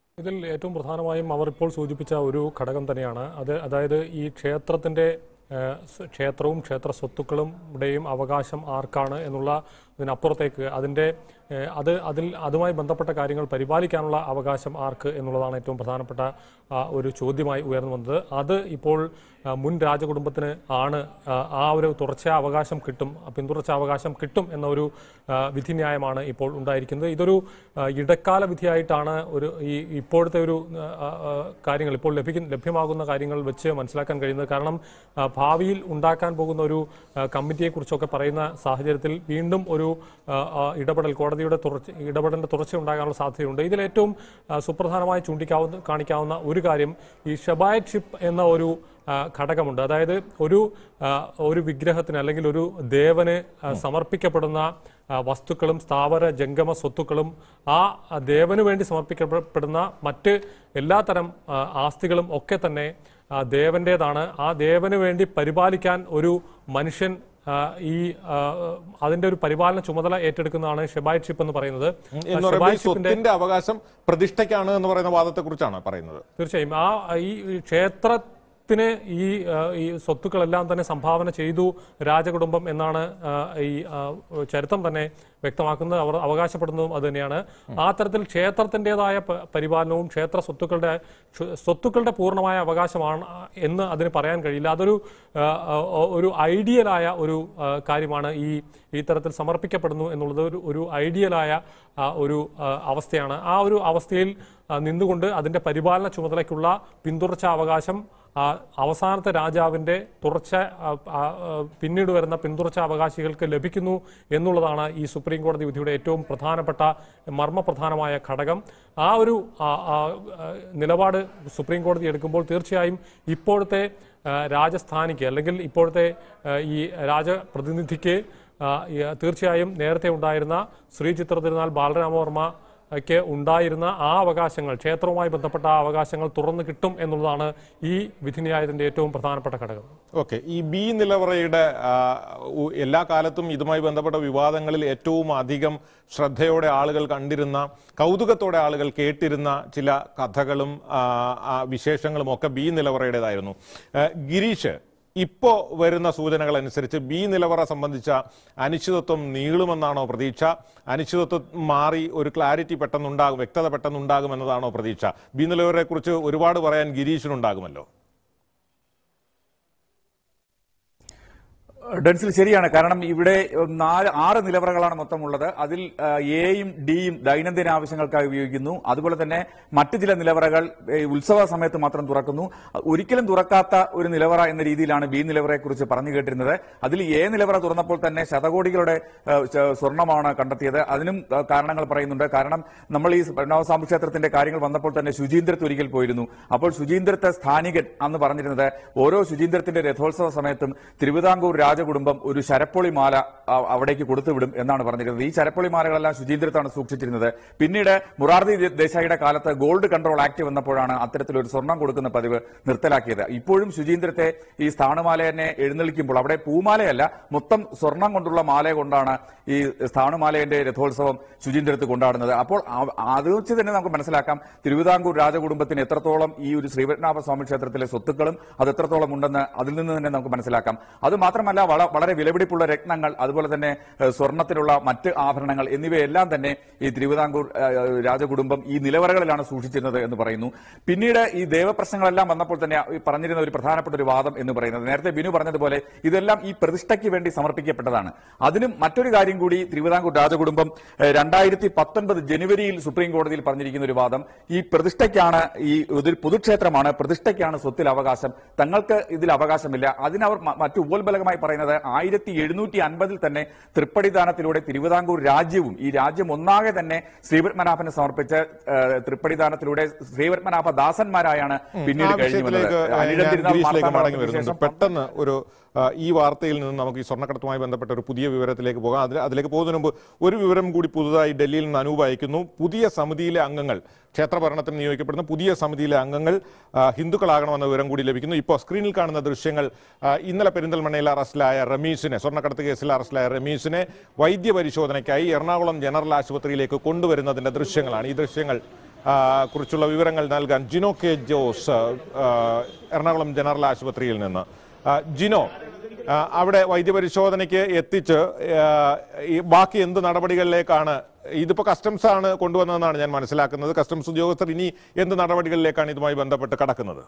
ഇതിൽ ഏറ്റവും പ്രധാനമായും അവർ ഇപ്പോൾ സൂചിപ്പിച്ച ഒരു ഘടകം തന്നെയാണ് അത് അതായത് ഈ ക്ഷേത്രത്തിന്റെ ഏഹ്, സ് ക്ഷേത്രവും ക്ഷേത്ര സ്വത്തുക്കളുടെയും അവകാശം ആർക്കാണ് എന്നുള്ള ഇതിനപ്പുറത്തേക്ക് അതിന്റെ ഏഹ്, അത് അതിൽ അതുമായി ബന്ധപ്പെട്ട കാര്യങ്ങൾ പരിപാലിക്കാനുള്ള അവകാശം ആർക്ക് എന്നുള്ളതാണ് ഏറ്റവും പ്രധാനപ്പെട്ട ആ, ഒരു ചോദ്യമായി ഉയർന്നു വന്നത് അത് ഇപ്പോൾ ആ, മുൻ രാജകുടുംബത്തിന് ആണ് ആ, ആ ഒരു തുടർച്ചയായ അവകാശം കിട്ടും ആ പിന്തുടർച്ച അവകാശം കിട്ടും എന്ന ഒരു ആ, വിധിന്യായമാണ് ഇപ്പോൾ ഉണ്ടായിരിക്കുന്നത് ഇതൊരു ആ, ഇടക്കാല വിധിയായിട്ടാണ് ഒരു ഈ ഇപ്പോഴത്തെ ഒരു ആ, ആ, കാര്യങ്ങൾ ഇപ്പോൾ ലഭിക്കുന്ന ലഭ്യമാകുന്ന കാര്യങ്ങൾ വെച്ച് മനസ്സിലാക്കാൻ കഴിയുന്നത് കാരണം ആ, ഭാവിയിൽ ഉണ്ടാക്കാൻ പോകുന്ന ഒരു ആ, കമ്മിറ്റിയെക്കുറിച്ചൊക്കെ പറയുന്ന സാഹചര്യത്തിൽ വീണ്ടും ഒരു ആ, ആ, ഇടപെടൽ കോടതിയുടെ തുടർച്ച ഇടപെടലിന്റെ തുടർച്ച ഉണ്ടാകാനുള്ള സാധ്യതയുണ്ട് ഇതിൽ ഏറ്റവും ആ, സുപ്രധാനമായി ചൂണ്ടിക്കാവുന്ന കാണിക്കാവുന്ന ഒരു കാര്യം ഈ ഷബായറ്റ്ഷിപ്പ് എന്ന ഒരു ആ, ഘടകമുണ്ട് അതായത് ഒരു ആ, ഒരു വിഗ്രഹത്തിന് അല്ലെങ്കിൽ ഒരു ദേവന് ആ, സമർപ്പിക്കപ്പെടുന്ന ആ, വസ്തുക്കളും സ്ഥാവര ജംഗമ സ്വത്തുക്കളും ആ ആ ദേവന് വേണ്ടി സമർപ്പിക്കപ്പെടുന്ന മറ്റ് എല്ലാത്തരം ആ, ആസ്തികളും ഒക്കെ തന്നെ ആ, ദേവന്റേതാണ് ആ ദേവന് വേണ്ടി പരിപാലിക്കാൻ ഒരു മനുഷ്യൻ ആ, ഈ ആ, അതിന്റെ ഒരു പരിപാലന ചുമതല ഏറ്റെടുക്കുന്നതാണ് ഷെബായിഷിപ്പ് എന്ന് പറയുന്നത് ആ എന്ന് പറയുമ്പോൾ ഈ ഷെബായിഷിപ്പിന്റെ സ്വത്തിന്റെ അവകാശം പ്രതിഷ്ഠയ്ക്കാണ് എന്ന് പറയുന്ന വാദത്തെ കുറിച്ചാണ് പറയുന്നത് തീർച്ചയായും ആ ഈ ക്ഷേത്രത്തിന് ഈ ആ, ഈ സ്വത്തുക്കളെല്ലാം തന്നെ സംഭാവന ചെയ്തു രാജകുടുംബം എന്നാണ് ആ, ഈ ആ, ചരിത്രം തന്നെ വ്യക്തമാക്കുന്നത് അവർ അവകാശപ്പെടുന്നതും അത് തന്നെയാണ് ആ തരത്തിൽ ക്ഷേത്രത്തിൻ്റെതായ പ- പരിപാലനവും ക്ഷേത്ര സ്വത്തുക്കളുടെ ക്ഷ- സ്വത്തുക്കളുടെ പൂർണ്ണമായ അവകാശമാണ് എന്ന് അതിന് പറയാൻ കഴിയില്ല അതൊരു ആ, ആ, ഒരു ഐഡിയലായ ഒരു ആ, കാര്യമാണ് ഈ ഈ തരത്തിൽ സമർപ്പിക്കപ്പെടുന്നു എന്നുള്ളത് ഒരു ഒരു ഐഡിയലായ ആ, ഒരു ആ, അവസ്ഥയാണ് ആ ഒരു അവസ്ഥയിൽ ആ, നിന്നുകൊണ്ട് അതിന്റെ പരിപാലന ചുമതലയ്ക്കുള്ള പിന്തുടർച്ച അവകാശം ആ, അവസാനത്തെ രാജാവിന്റെ തുടർച്ച ആ, ആ, ആ, പിന്നീട് വരുന്ന പിന്തുടർച്ച അവകാശികൾക്ക് ലഭിക്കുന്നു എന്നുള്ളതാണ് ഈ സുപ്രീം കോടതി വിധിയുടെ ഏറ്റവും പ്രധാനപ്പെട്ട മർമ്മപ്രധാനമായ ഘടകം ആ ഒരു ആ, ആ, ആ, നിലപാട് സുപ്രീം കോടതി എടുക്കുമ്പോൾ തീർച്ചയായും ഇപ്പോഴത്തെ ആ, രാജസ്ഥാനിക്ക് അല്ലെങ്കിൽ ഇപ്പോഴത്തെ ആ, ഈ രാജപ്രതിനിധിക്ക് ആ, ഈ, തീർച്ചയായും നേരത്തെ ഉണ്ടായിരുന്ന ശ്രീ ചിത്ര തിരുനാൾ ബാലരാമവർമ്മ ക്ക് ഉണ്ടായിരുന്ന ആ അവകാശങ്ങൾ ക്ഷേത്രവുമായി ബന്ധപ്പെട്ട ആ അവകാശങ്ങൾ തുറന്നു കിട്ടും എന്നുള്ളതാണ് ഈ വിധിന്യായത്തിന്റെ ഏറ്റവും പ്രധാനപ്പെട്ട ഘടകം ഓക്കെ ഈ ബി നിലവറയുടെ ആ, ഉ- എല്ലാ കാലത്തും ഇതുമായി ബന്ധപ്പെട്ട വിവാദങ്ങളിൽ ഏറ്റവും അധികം ശ്രദ്ധയോടെ ആളുകൾ കണ്ടിരുന്ന കൗതുകത്തോടെ ആളുകൾ കേട്ടിരുന്ന ചില കഥകളും ആ, ആ, വിശേഷങ്ങളും ഒക്കെ ബി നിലവറയുടേതായിരുന്നു ആ, ഗിരീഷ് ഇപ്പോ വരുന്ന സൂചനകൾ അനുസരിച്ച് ബി നിലവറ സംബന്ധിച്ച അനിശ്ചിതത്വം നീളുമെന്നാണോ പ്രതീക്ഷ അനിശ്ചിതത്വം മാറി ഒരു ക്ലാരിറ്റി പെട്ടെന്നുണ്ടാകും വ്യക്തത പെട്ടെന്നുണ്ടാകും എന്നതാണോ പ്രതീക്ഷ ബി നിലവറയെ കുറിച്ച് ഒരുപാട് പറയാൻ ഗിരീഷിനുണ്ടാകുമല്ലോ ഡെൻസിൽ ശരിയാണ് കാരണം ഇവിടെ നാല് ആറ് നിലവറകളാണ് മൊത്തമുള്ളത് അതിൽ ആ, എയും ഡിയും ദൈനംദിന ആവശ്യങ്ങൾക്കായി ഉപയോഗിക്കുന്നു അതുപോലെ തന്നെ മറ്റു ചില നിലവറകൾ ഏ, ഉത്സവ സമയത്ത് മാത്രം തുറക്കുന്നു ഒരിക്കലും തുറക്കാത്ത ഒരു നിലവറ എന്ന രീതിയിലാണ് ബി നിലവറയെ കുറിച്ച് പറഞ്ഞു കേട്ടിരുന്നത് അതിൽ എ നിലവറ തുറന്നപ്പോൾ തന്നെ ശതകോടികളുടെ ആ, ച- സ്വർണ്ണമാണ് കണ്ടെത്തിയത് അതിനും ആ, കാരണങ്ങൾ പറയുന്നുണ്ട് കാരണം നമ്മൾ ഈ പ്രണവസാമ്പ ക്ഷേത്രത്തിന്റെ കാര്യങ്ങൾ വന്നപ്പോൾ തന്നെ ശുചീന്ദ്രത്ത് ഒരിക്കൽ പോയിരുന്നു അപ്പോൾ ശുചീന്ദ്രത്തെ സ്ഥാനികൻ അന്ന് പറഞ്ഞിരുന്നത് ഓരോ ശുചീന്ദ്രത്തിന്റെ രഥോത്സവ സമയത്തും തിരുവിതാംകൂർ രാജകുടുംബം ഒരു ശരപ്പൊളി മാല ആ, അവിടേക്ക് കൊടുത്തുവിടും എന്നാണ് പറഞ്ഞിരുന്നത് ഈ ശരപ്പൊളി മാലകളെല്ലാം ശുചീന്ദ്രത്താണ് സൂക്ഷിച്ചിരുന്നത് പിന്നീട് മുറാർജി ദേ- ദേശായിയുടെ കാലത്ത് ഗോൾഡ് കൺട്രോൾ ആക്ട് വന്നപ്പോഴാണ് അത്തരത്തിലൊരു സ്വർണം കൊടുക്കുന്ന പതിവ് നിർത്തലാക്കിയത് ഇപ്പോഴും ശുചീന്ദ്രത്തെ ഈ സ്ഥാണുമാലയെ എഴുന്നള്ളിക്കുമ്പോൾ അവിടെ പൂമാലയല്ല മൊത്തം സ്വർണം കൊണ്ടുള്ള മാല കൊണ്ടാണ് ഈ സ്ഥാണുമാലയന്റെ രഥോത്സവം ശുചീന്ദ്രത്ത് കൊണ്ടാടുന്നത് അപ്പോൾ ആ- അത് വെച്ച് തന്നെ നമുക്ക് മനസ്സിലാക്കാം തിരുവിതാംകൂർ രാജകുടുംബത്തിന് എത്രത്തോളം ഈ ഒരു ശ്രീപത്മനാഭ സ്വാമി ക്ഷേത്രത്തിലെ സ്വത്തുക്കളും അത് എത്രത്തോളം ഉണ്ടെന്ന് അതിൽ നിന്ന് തന്നെ നമുക്ക് മനസ്സിലാക്കാം അത് മാത്രമല്ല വള- വളരെ വിലപിടിപ്പുള്ള രത്നങ്ങൾ അതുപോലെ തന്നെ ഏഹ്, സ്വർണത്തിലുള്ള മറ്റ് ആഭരണങ്ങൾ എന്നിവയെല്ലാം തന്നെ ഈ തിരുവിതാംകൂർ ഏഹ്, രാജകുടുംബം ഈ നിലവറകളിലാണ് സൂക്ഷിച്ചിരുന്നത് എന്ന് പറയുന്നു പിന്നീട് ഈ ദേവപ്രശ്നങ്ങളെല്ലാം വന്നപ്പോൾ തന്നെ ഈ പറഞ്ഞിരുന്ന ഒരു പ്രധാനപ്പെട്ട ഒരു വാദം എന്ന് പറയുന്നത് നേരത്തെ ബിനു പറഞ്ഞതുപോലെ ഇതെല്ലാം ഈ പ്രതിഷ്ഠയ്ക്ക് വേണ്ടി സമർപ്പിക്കപ്പെട്ടതാണ് അതിനും മറ്റൊരു കാര്യം കൂടി തിരുവിതാംകൂർ രാജകുടുംബം ഏഹ്, രണ്ടായിരത്തി പത്തൊൻപത് ജനുവരിയിൽ സുപ്രീം കോടതിയിൽ പറഞ്ഞിരിക്കുന്ന ഒരു വാദം ഈ പ്രതിഷ്ഠയ്ക്കാണ് ഈ ഇതൊരു പൊതുക്ഷേത്രമാണ് പ്രതിഷ്ഠയ്ക്കാണ് സ്വത്തിൽ അവകാശം തങ്ങൾക്ക് ഇതിൽ അവകാശമില്ല അതിനവർ മ- മറ്റു ഉപോത്ബലകമായി പറയുന്നത് ആയിരത്തി എഴുന്നൂറ്റി അൻപതിൽ തന്നെ തൃപ്പടിദാനത്തിലൂടെ തിരുവിതാംകൂർ രാജ്യവും ഈ രാജ്യം ഒന്നാകെ തന്നെ ശ്രീപത്മനാഭന് സമർപ്പിച്ച് ഏഹ്, തൃപ്പടിദാനത്തിലൂടെ ശ്രീപത്മനാഭ ദാസന്മാരായാണ് പിന്നീട് ആ കഴിഞ്ഞു വന്നത് വിഷയത്തിലേക്ക് ഞാൻ അനിഴം തിരുനാൾ ഗിരീഷിലേക്ക് മാർത്താണ്ഡ മടങ്ങി വന്നതിന് വരുന്നുണ്ട് ശേഷം പെട്ടെന്ന് ഒരു ആ, ഈ വാർത്തയിൽ നിന്ന് നമുക്ക് ഈ സ്വർണ്ണക്കടത്തുമായി ബന്ധപ്പെട്ട ഒരു പുതിയ വിവരത്തിലേക്ക് പോകാം അതിൽ അതിലേക്ക് പോകുന്നതിന് മുമ്പ് ഒരു വിവരം കൂടി പുതുതായി ഡൽഹിയിൽ നിന്ന് അനൂപ് അയക്കുന്നു പുതിയ സമിതിയിലെ അംഗങ്ങൾ ക്ഷേത്രഭരണത്തിന് നിയോഗിക്കപ്പെടുന്ന പുതിയ സമിതിയിലെ അംഗങ്ങൾ ആ, ഹിന്ദുക്കളാകണമെന്ന വിവരം കൂടി ലഭിക്കുന്നു ഇപ്പോൾ സ്ക്രീനിൽ കാണുന്ന ദൃശ്യങ്ങൾ ആ, ഇന്നലെ പെരിന്തൽമണ്ണയിൽ അറസ്റ്റിലായ റമീസിനെ സ്വർണ്ണക്കടത്ത് കേസിൽ അറസ്റ്റിലായ റമീസിനെ വൈദ്യപരിശോധനയ്ക്കായി എറണാകുളം ജനറൽ ആശുപത്രിയിലേക്ക് കൊണ്ടുവരുന്നതിന്റെ ദൃശ്യങ്ങളാണ് ഈ ദൃശ്യങ്ങൾ ആ, കുറിച്ചുള്ള വിവരങ്ങൾ നൽകാൻ ജിനോ കെ ജോസ് ആ, എറണാകുളം ജനറൽ ആശുപത്രിയിൽ നിന്ന് ആ, ജിനോ ആ, അവിടെ വൈദ്യപരിശോധനയ്ക്ക് എത്തിച്ച് ആ, ഈ ബാക്കി എന്ത് നടപടികളിലേക്കാണ് ഇതിപ്പോ കസ്റ്റംസ് ആണ് കൊണ്ടുവന്നതെന്നാണ് ഞാൻ മനസ്സിലാക്കുന്നത് കസ്റ്റംസ് ഉദ്യോഗസ്ഥർ ഇനി എന്ത് നടപടികളിലേക്കാണ് ഇതുമായി ബന്ധപ്പെട്ട് കടക്കുന്നത്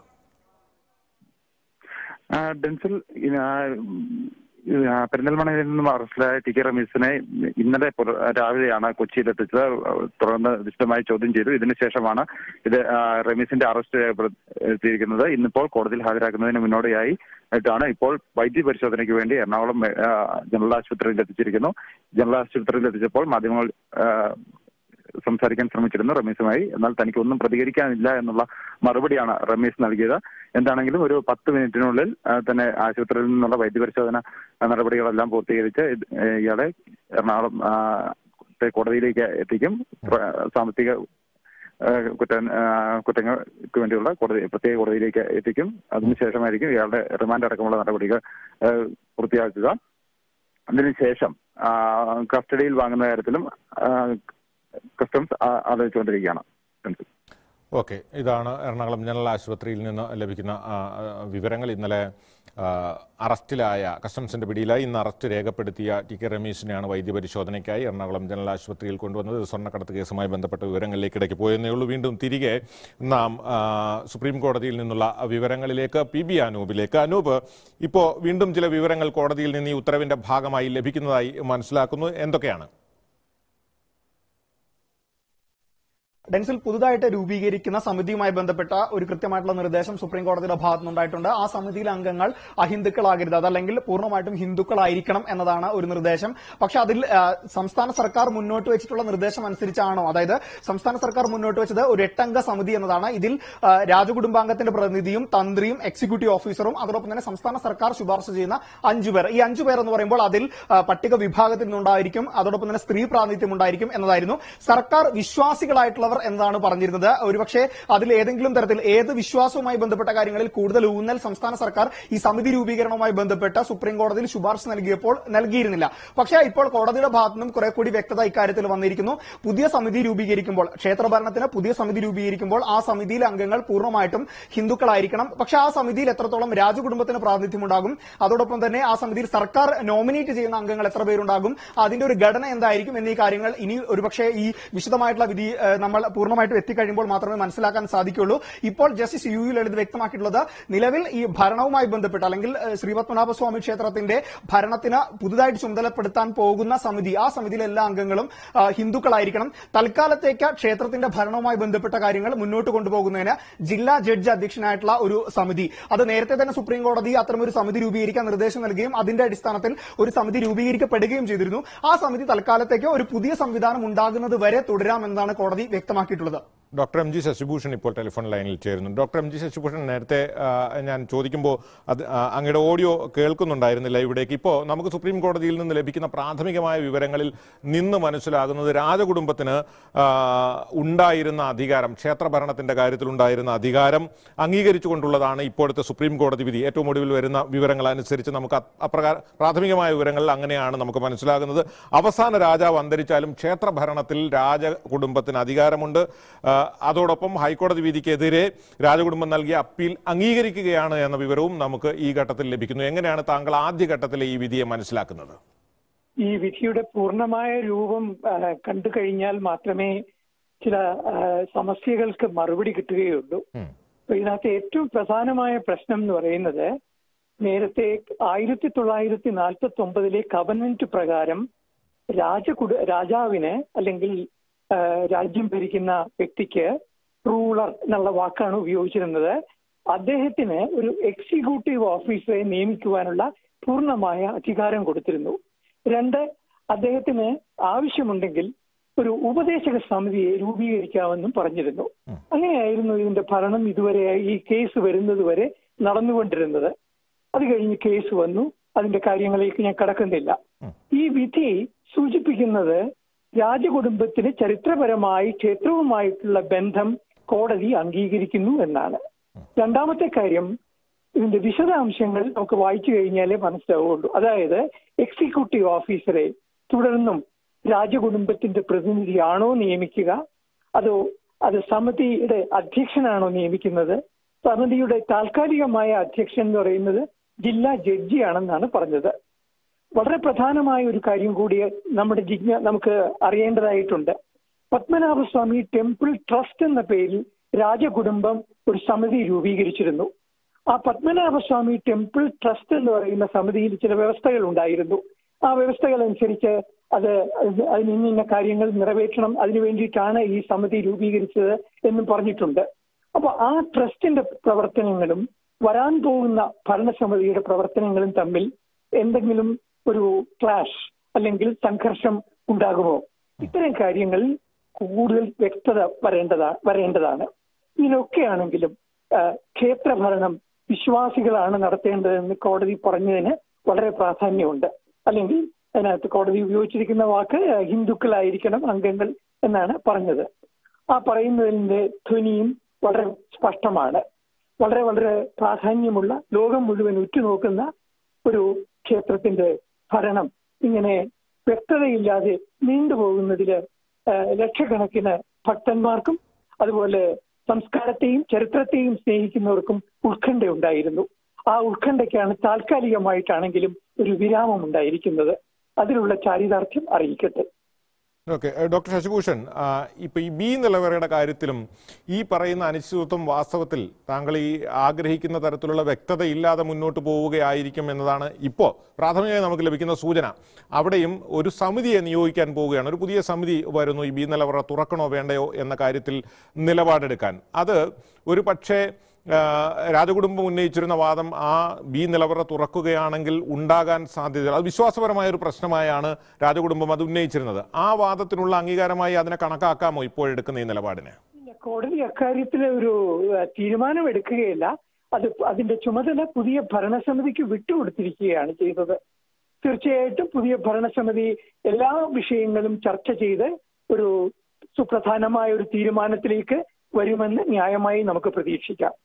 ആ, ഡെൻസിൽ ഇ- ആ, ഉം, ആ, പെരിന്തൽമണ്ണയിൽ നിന്നും അറസ്റ്റിലായ ടി കെ റമീസിനെ ഇന്നലെ പുല- രാവിലെയാണ് കൊച്ചിയിൽ എത്തിച്ചത് തുടർന്ന് വിശദമായി ചോദ്യം ചെയ്തു ഇതിനുശേഷമാണ് ഇത് ആ, റമീസിന്റെ അറസ്റ്റ് രേഖപ്പെടുത്തിയിരിക്കുന്നത് ഇന്നിപ്പോൾ കോടതിയിൽ ഹാജരാക്കുന്നതിന് മുന്നോടിയായി ആയിട്ടാണ് ഇപ്പോൾ വൈദ്യ പരിശോധനയ്ക്ക് വേണ്ടി എറണാകുളം ആ, ജനറൽ ആശുപത്രിയിൽ എത്തിച്ചിരിക്കുന്നു ജനറൽ ആശുപത്രിയിൽ എത്തിച്ചപ്പോൾ മാധ്യമങ്ങൾ ആ, സംസാരിക്കാൻ ശ്രമിച്ചിരുന്നു റമീസുമായി എന്നാൽ തനിക്ക് ഒന്നും പ്രതികരിക്കാനില്ല എന്നുള്ള മറുപടിയാണ് റമീസ് നൽകിയത് എന്താണെങ്കിലും ഒരു പത്ത് മിനിറ്റിനുള്ളിൽ ആ, തന്നെ ആശുപത്രിയിൽ നിന്നുള്ള വൈദ്യപരിശോധന ആ, നടപടികളെല്ലാം പൂർത്തീകരിച്ച് ഇത്, ഏ, ഇയാളെ എറണാകുളം ആ, ത്തെ കോടതിയിലേക്ക് എത്തിക്കും പ്ര- സാമ്പത്തിക ആ, കുറ്റ ആ, കുറ്റങ്ങൾക്ക് വേണ്ടിയുള്ള കോടതി പ്രത്യേക കോടതിയിലേക്ക് എത്തിക്കും അതിനുശേഷമായിരിക്കും ഇയാളുടെ റിമാൻഡ് അടക്കമുള്ള നടപടികൾ ആ, പൂർത്തിയാക്കുക അതിനുശേഷം ആ, കസ്റ്റഡിയിൽ വാങ്ങുന്ന കാര്യത്തിലും ആ, കസ്റ്റംസ് ആ- ആലോചിച്ചുകൊണ്ടിരിക്കുകയാണ് ഓക്കെ ഇതാണ് എറണാകുളം ജനറൽ ആശുപത്രിയിൽ നിന്ന് ലഭിക്കുന്ന ആ, ആ, വിവരങ്ങൾ ഇന്നലെ ആ, അറസ്റ്റിലായ കസ്റ്റംസിന്റെ പിടിയിലായി ഇന്ന് അറസ്റ്റ് രേഖപ്പെടുത്തിയ ടി കെ രമേശിനെയാണ് വൈദ്യപരിശോധനയ്ക്കായി എറണാകുളം ജനറൽ ആശുപത്രിയിൽ കൊണ്ടുവന്നത് ഇത് സ്വർണ്ണക്കടത്ത് കേസുമായി ബന്ധപ്പെട്ട വിവരങ്ങളിലേക്ക് ഇടയ്ക്ക് പോയെന്നേ ഉള്ളൂ വീണ്ടും തിരികെ നാം ആ, സുപ്രീം കോടതിയിൽ നിന്നുള്ള വിവരങ്ങളിലേക്ക് പി ബി അനൂപിലേക്ക് അനൂപ് ഇപ്പോൾ വീണ്ടും ചില വിവരങ്ങൾ കോടതിയിൽ നിന്ന് ഈ ഉത്തരവിന്റെ ഭാഗമായി ലഭിക്കുന്നതായി മനസ്സിലാക്കുന്നു എന്തൊക്കെയാണ് ഡെൻസിൽ പുതുതായിട്ട് രൂപീകരിക്കുന്ന സമിതിയുമായി ബന്ധപ്പെട്ട ഒരു കൃത്യമായിട്ടുള്ള നിർദ്ദേശം സുപ്രീം കോടതിയുടെ ഭാഗത്തു നിന്നുണ്ടായിട്ടുണ്ട് ആ സമിതിയിലെ അംഗങ്ങൾ അഹിന്ദുക്കളാകരുത് അതല്ലെങ്കിൽ പൂർണ്ണമായിട്ടും ഹിന്ദുക്കളായിരിക്കണം എന്നതാണ് ഒരു നിർദ്ദേശം പക്ഷെ അതിൽ ആ, സംസ്ഥാന സർക്കാർ മുന്നോട്ട് വെച്ചിട്ടുള്ള നിർദ്ദേശം അനുസരിച്ചാണോ അതായത് സംസ്ഥാന സർക്കാർ മുന്നോട്ട് വെച്ചത് ഒരു എട്ടംഗ സമിതി എന്നതാണ് ഇതിൽ ആ, രാജകുടുംബാംഗത്തിന്റെ പ്രതിനിധിയും തന്ത്രിയും എക്സിക്യൂട്ടീവ് ഓഫീസറും അതോടൊപ്പം തന്നെ സംസ്ഥാന സർക്കാർ ശുപാർശ ചെയ്യുന്ന അഞ്ചു പേർ ഈ അഞ്ചു പേർ എന്ന് പറയുമ്പോൾ അതിൽ ആ, പട്ടിക വിഭാഗത്തിൽ നിന്നുണ്ടായിരിക്കും അതോടൊപ്പം തന്നെ സ്ത്രീ പ്രാതിനിധ്യം ഉണ്ടായിരിക്കും എന്നതായിരുന്നു സർക്കാർ വിശ്വാസികളായിട്ടുള്ളവർ എന്നതാണ് പറഞ്ഞിരുന്നത് ഒരുപക്ഷെ അതിൽ ഏതെങ്കിലും തരത്തിൽ ഏത് വിശ്വാസവുമായി ബന്ധപ്പെട്ട കാര്യങ്ങളിൽ കൂടുതൽ ഊന്നൽ സംസ്ഥാന സർക്കാർ ഈ സമിതി രൂപീകരണവുമായി ബന്ധപ്പെട്ട സുപ്രീം കോടതിയിൽ ശുപാർശ നൽകിയപ്പോൾ നൽകിയിരുന്നില്ല പക്ഷേ ഇപ്പോൾ കോടതിയുടെ ഭാഗത്തു നിന്നും കുറെ കൂടി വ്യക്തത ഇക്കാര്യത്തിൽ വന്നിരിക്കുന്നു പുതിയ സമിതി രൂപീകരിക്കുമ്പോൾ ക്ഷേത്രഭരണത്തിന് പുതിയ സമിതി രൂപീകരിക്കുമ്പോൾ ആ സമിതിയിലെ അംഗങ്ങൾ പൂർണ്ണമായിട്ടും ഹിന്ദുക്കളായിരിക്കണം പക്ഷെ ആ സമിതിയിൽ എത്രത്തോളം രാജകുടുംബത്തിന് പ്രാതിനിധ്യമുണ്ടാകും അതോടൊപ്പം തന്നെ ആ സമിതിയിൽ സർക്കാർ നോമിനേറ്റ് ചെയ്യുന്ന അംഗങ്ങൾ എത്ര പേരുണ്ടാകും അതിന്റെ ഒരു ഘടന എന്തായിരിക്കും എന്നീ കാര്യങ്ങൾ ഇനി ഒരുപക്ഷെ ഈ വിശദമായിട്ടുള്ള വിധി ഏഹ്, നമ്മൾ പൂർണ്ണമായിട്ടും എത്തിക്കഴിയുമ്പോൾ മാത്രമേ മനസ്സിലാക്കാൻ സാധിക്കുള്ളൂ ഇപ്പോൾ ജസ്റ്റിസ് യു യു ലളിത് വ്യക്തമാക്കിയിട്ടുള്ളത് നിലവിൽ ഈ ഭരണവുമായി ബന്ധപ്പെട്ട് അല്ലെങ്കിൽ ഏഹ്, ശ്രീ പത്മനാഭസ്വാമി ക്ഷേത്രത്തിന്റെ ഭരണത്തിന് പുതുതായിട്ട് ചുമതലപ്പെടുത്താൻ പോകുന്ന സമിതി ആ സമിതിയിലെ എല്ലാ അംഗങ്ങളും ആ, ഹിന്ദുക്കളായിരിക്കണം തൽക്കാലത്തേക്ക് ക്ഷേത്രത്തിന്റെ ഭരണവുമായി ബന്ധപ്പെട്ട കാര്യങ്ങൾ മുന്നോട്ട് കൊണ്ടുപോകുന്നതിന് ജില്ലാ ജഡ്ജി അധ്യക്ഷനായിട്ടുള്ള ഒരു സമിതി അത് നേരത്തെ തന്നെ സുപ്രീം കോടതി അത്തരമൊരു സമിതി രൂപീകരിക്കാൻ നിർദ്ദേശം നൽകുകയും അതിന്റെ അടിസ്ഥാനത്തിൽ ഒരു സമിതി രൂപീകരിക്കപ്പെടുകയും ചെയ്തിരുന്നു ആ സമിതി തൽക്കാലത്തേക്ക് ഒരു പുതിയ സംവിധാനം ഉണ്ടാകുന്നത് വരെ തുടരാമെന്നാണ് കോടതി വ്യക്തമാക്കിയിട്ടുള്ളത് ഡോക്ടർ എം ജി ശശിഭൂഷൺ ഇപ്പോൾ ടെലിഫോൺ ലൈനിൽ ചേരുന്നു ഡോക്ടർ എം ജി ശശിഭൂഷൺ നേരത്തെ ആ, ഞാൻ ചോദിക്കുമ്പോൾ അത് ആ, അങ്ങയുടെ ഓഡിയോ കേൾക്കുന്നുണ്ടായിരുന്നില്ല ഇവിടേക്ക് ഇപ്പോൾ നമുക്ക് സുപ്രീം കോടതിയിൽ നിന്ന് ലഭിക്കുന്ന പ്രാഥമികമായ വിവരങ്ങളിൽ നിന്ന് മനസ്സിലാകുന്നത് രാജകുടുംബത്തിന് ആ, ഉണ്ടായിരുന്ന അധികാരം ക്ഷേത്രഭരണത്തിന്റെ കാര്യത്തിൽ ഉണ്ടായിരുന്ന അധികാരം അംഗീകരിച്ചുകൊണ്ടുള്ളതാണ് ഇപ്പോഴത്തെ സുപ്രീം കോടതി വിധി ഏറ്റവും ഒടുവിൽ വരുന്ന വിവരങ്ങൾ അനുസരിച്ച് നമുക്ക് അ- അപ്രകാരം പ്രാഥമികമായ വിവരങ്ങളിൽ അങ്ങനെയാണ് നമുക്ക് മനസ്സിലാകുന്നത് അവസാന രാജാവ് അന്തരിച്ചാലും ക്ഷേത്രഭരണത്തിൽ രാജകുടുംബത്തിന് അധികാരമുണ്ട് ആ, അതോടൊപ്പം ഹൈക്കോടതി വിധിക്കെതിരെ രാജകുടുംബം നൽകിയ അപ്പീൽ അംഗീകരിക്കുകയാണ് എന്ന വിവരവും നമുക്ക് ഈ ഘട്ടത്തിൽ ലഭിക്കുന്നു എങ്ങനെയാണ് താങ്കൾ ആദ്യഘട്ടത്തിലെ ഈ വിധിയെ മനസ്സിലാക്കുന്നത് ഈ വിധിയുടെ പൂർണ്ണമായ രൂപം ആ, കണ്ടു കഴിഞ്ഞാൽ മാത്രമേ ചില ആ, സമസ്യകൾക്ക് മറുപടി കിട്ടുകയുള്ളൂ ഉം. അപ്പൊ ഇതിനകത്ത് ഏറ്റവും പ്രധാനമായ പ്രശ്നം എന്ന് പറയുന്നത് നേരത്തെ ആയിരത്തി തൊള്ളായിരത്തി നാൽപ്പത്തി ഒമ്പതിലെ കവൻമെന്റ് പ്രകാരം രാജകുട രാജാവിന് അല്ലെങ്കിൽ ആ, രാജ്യം ഭരിക്കുന്ന വ്യക്തിക്ക് റൂളർ എന്നുള്ള വാക്കാണ് ഉപയോഗിച്ചിരുന്നത് അദ്ദേഹത്തിന് ഒരു എക്സിക്യൂട്ടീവ് ഓഫീസറെ നിയമിക്കുവാനുള്ള പൂർണ്ണമായ അധികാരം കൊടുത്തിരുന്നു രണ്ട് അദ്ദേഹത്തിന് ആവശ്യമുണ്ടെങ്കിൽ ഒരു ഉപദേശക സമിതിയെ രൂപീകരിക്കാമെന്നും പറഞ്ഞിരുന്നു അങ്ങനെയായിരുന്നു ഇതിന്റെ ഭരണം ഇതുവരെ ഈ കേസ് വരുന്നത് വരെ നടന്നുകൊണ്ടിരുന്നത് അത് കഴിഞ്ഞ് കേസ് വന്നു അതിന്റെ കാര്യങ്ങളിലേക്ക് ഞാൻ കടക്കുന്നില്ല ഈ വിധി സൂചിപ്പിക്കുന്നത് രാജകുടുംബത്തിന് ചരിത്രപരമായി ക്ഷേത്രവുമായിട്ടുള്ള ബന്ധം കോടതി അംഗീകരിക്കുന്നു എന്നാണ് രണ്ടാമത്തെ കാര്യം ഇതിന്റെ വിശദാംശങ്ങൾ നമുക്ക് വായിച്ചു കഴിഞ്ഞാലേ മനസ്സിലാവുള്ളൂ അതായത് എക്സിക്യൂട്ടീവ് ഓഫീസറെ തുടർന്നും രാജകുടുംബത്തിന്റെ പ്രതിനിധിയാണോ നിയമിക്കുക അതോ അത് സമിതിയുടെ അധ്യക്ഷനാണോ നിയമിക്കുന്നത് സമിതിയുടെ താൽക്കാലികമായ അധ്യക്ഷൻ എന്ന് പറയുന്നത് ജില്ലാ ജഡ്ജിയാണെന്നാണ് പറഞ്ഞത് വളരെ പ്രധാനമായ ഒരു കാര്യം കൂടി നമ്മുടെ ജിജ്ഞ നമുക്ക് അറിയേണ്ടതായിട്ടുണ്ട് പത്മനാഭസ്വാമി ടെമ്പിൾ ട്രസ്റ്റ് എന്ന പേരിൽ രാജകുടുംബം ഒരു സമിതി രൂപീകരിച്ചിരുന്നു ആ പത്മനാഭസ്വാമി ടെമ്പിൾ ട്രസ്റ്റ് എന്ന് പറയുന്ന സമിതിയിൽ ചില വ്യവസ്ഥകൾ ഉണ്ടായിരുന്നു ആ വ്യവസ്ഥകൾ അനുസരിച്ച് അത് അതിന് ഇന്ന ഇന്ന കാര്യങ്ങൾ നിറവേറ്റണം അതിനു വേണ്ടിയിട്ടാണ് ഈ സമിതി രൂപീകരിച്ചത് എന്നും പറഞ്ഞിട്ടുണ്ട് അപ്പൊ ആ ട്രസ്റ്റിന്റെ പ്രവർത്തനങ്ങളും വരാൻ പോകുന്ന ഭരണസമിതിയുടെ പ്രവർത്തനങ്ങളും തമ്മിൽ എന്തെങ്കിലും ഒരു ക്ലാഷ് അല്ലെങ്കിൽ സംഘർഷം ഉണ്ടാകുമോ ഇത്തരം കാര്യങ്ങളിൽ കൂടുതൽ വ്യക്തത വരേണ്ടതാ വരേണ്ടതാണ് ഇതിനൊക്കെയാണെങ്കിലും ആ, ക്ഷേത്രഭരണം വിശ്വാസികളാണ് നടത്തേണ്ടതെന്ന് കോടതി പറഞ്ഞതിന് വളരെ പ്രാധാന്യമുണ്ട് അല്ലെങ്കിൽ അതിനകത്ത് കോടതി ഉപയോഗിച്ചിരിക്കുന്ന വാക്ക് ആ, ഹിന്ദുക്കളായിരിക്കണം അംഗങ്ങൾ എന്നാണ് പറഞ്ഞത് ആ പറയുന്നതിന്റെ ധ്വനിയും വളരെ സ്പഷ്ടമാണ് വളരെ വളരെ പ്രാധാന്യമുള്ള ലോകം മുഴുവൻ ഉറ്റുനോക്കുന്ന ഒരു ക്ഷേത്രത്തിന്റെ ഭരണം ഇങ്ങനെ വ്യക്തതയില്ലാതെ നീണ്ടുപോകുന്നതില് ആ, ലക്ഷക്കണക്കിന് ഭക്തന്മാർക്കും അതുപോലെ സംസ്കാരത്തെയും ചരിത്രത്തെയും സ്നേഹിക്കുന്നവർക്കും ഉത്കണ്ഠയുണ്ടായിരുന്നു ആ ഉത്കണ്ഠയ്ക്കാണ് താൽക്കാലികമായിട്ടാണെങ്കിലും ഒരു വിരാമം ഉണ്ടായിരിക്കുന്നത് അതിലുള്ള ചാരിതാർത്ഥ്യം അറിയിക്കട്ടെ ഓക്കെ ഡോക്ടർ ശശിഭൂഷൺ ആ, ഇപ്പൊ ഈ ബി നിലവറയുടെ കാര്യത്തിലും ഈ പറയുന്ന അനിശ്ചിതത്വം വാസ്തവത്തിൽ താങ്കൾ ഈ ആഗ്രഹിക്കുന്ന തരത്തിലുള്ള വ്യക്തത ഇല്ലാതെ മുന്നോട്ട് പോവുകയായിരിക്കും എന്നതാണ് ഇപ്പോൾ പ്രാഥമികമായി നമുക്ക് ലഭിക്കുന്ന സൂചന അവിടെയും ഒരു സമിതിയെ നിയോഗിക്കാൻ പോവുകയാണ് ഒരു പുതിയ സമിതി വരുന്നു ഈ ബി നിലവറ തുറക്കണോ വേണ്ടയോ എന്ന കാര്യത്തിൽ നിലപാടെടുക്കാൻ അത് ഒരു പക്ഷേ ആ, രാജകുടുംബം ഉന്നയിച്ചിരുന്ന വാദം ആ ബി നിലവറ തുറക്കുകയാണെങ്കിൽ ഉണ്ടാകാൻ സാധ്യത അത് വിശ്വാസപരമായ ഒരു പ്രശ്നമായാണ് രാജകുടുംബം അത് ഉന്നയിച്ചിരുന്നത് ആ വാദത്തിനുള്ള അംഗീകാരമായി അതിനെ കണക്കാക്കാമോ ഇപ്പോഴെടുക്കുന്ന ഈ നിലപാടിനെ ഇല്ല, കോടതി അക്കാര്യത്തിൽ ഒരു ഏഹ്, തീരുമാനമെടുക്കുകയില്ല അത് അതിന്റെ ചുമതല പുതിയ ഭരണസമിതിക്ക് വിട്ടുകൊടുത്തിരിക്കുകയാണ് ചെയ്തത് തീർച്ചയായിട്ടും പുതിയ ഭരണസമിതി എല്ലാ വിഷയങ്ങളും ചർച്ച ചെയ്ത് ഒരു സുപ്രധാനമായ ഒരു തീരുമാനത്തിലേക്ക് വരുമെന്ന് ന്യായമായി നമുക്ക് പ്രതീക്ഷിക്കാം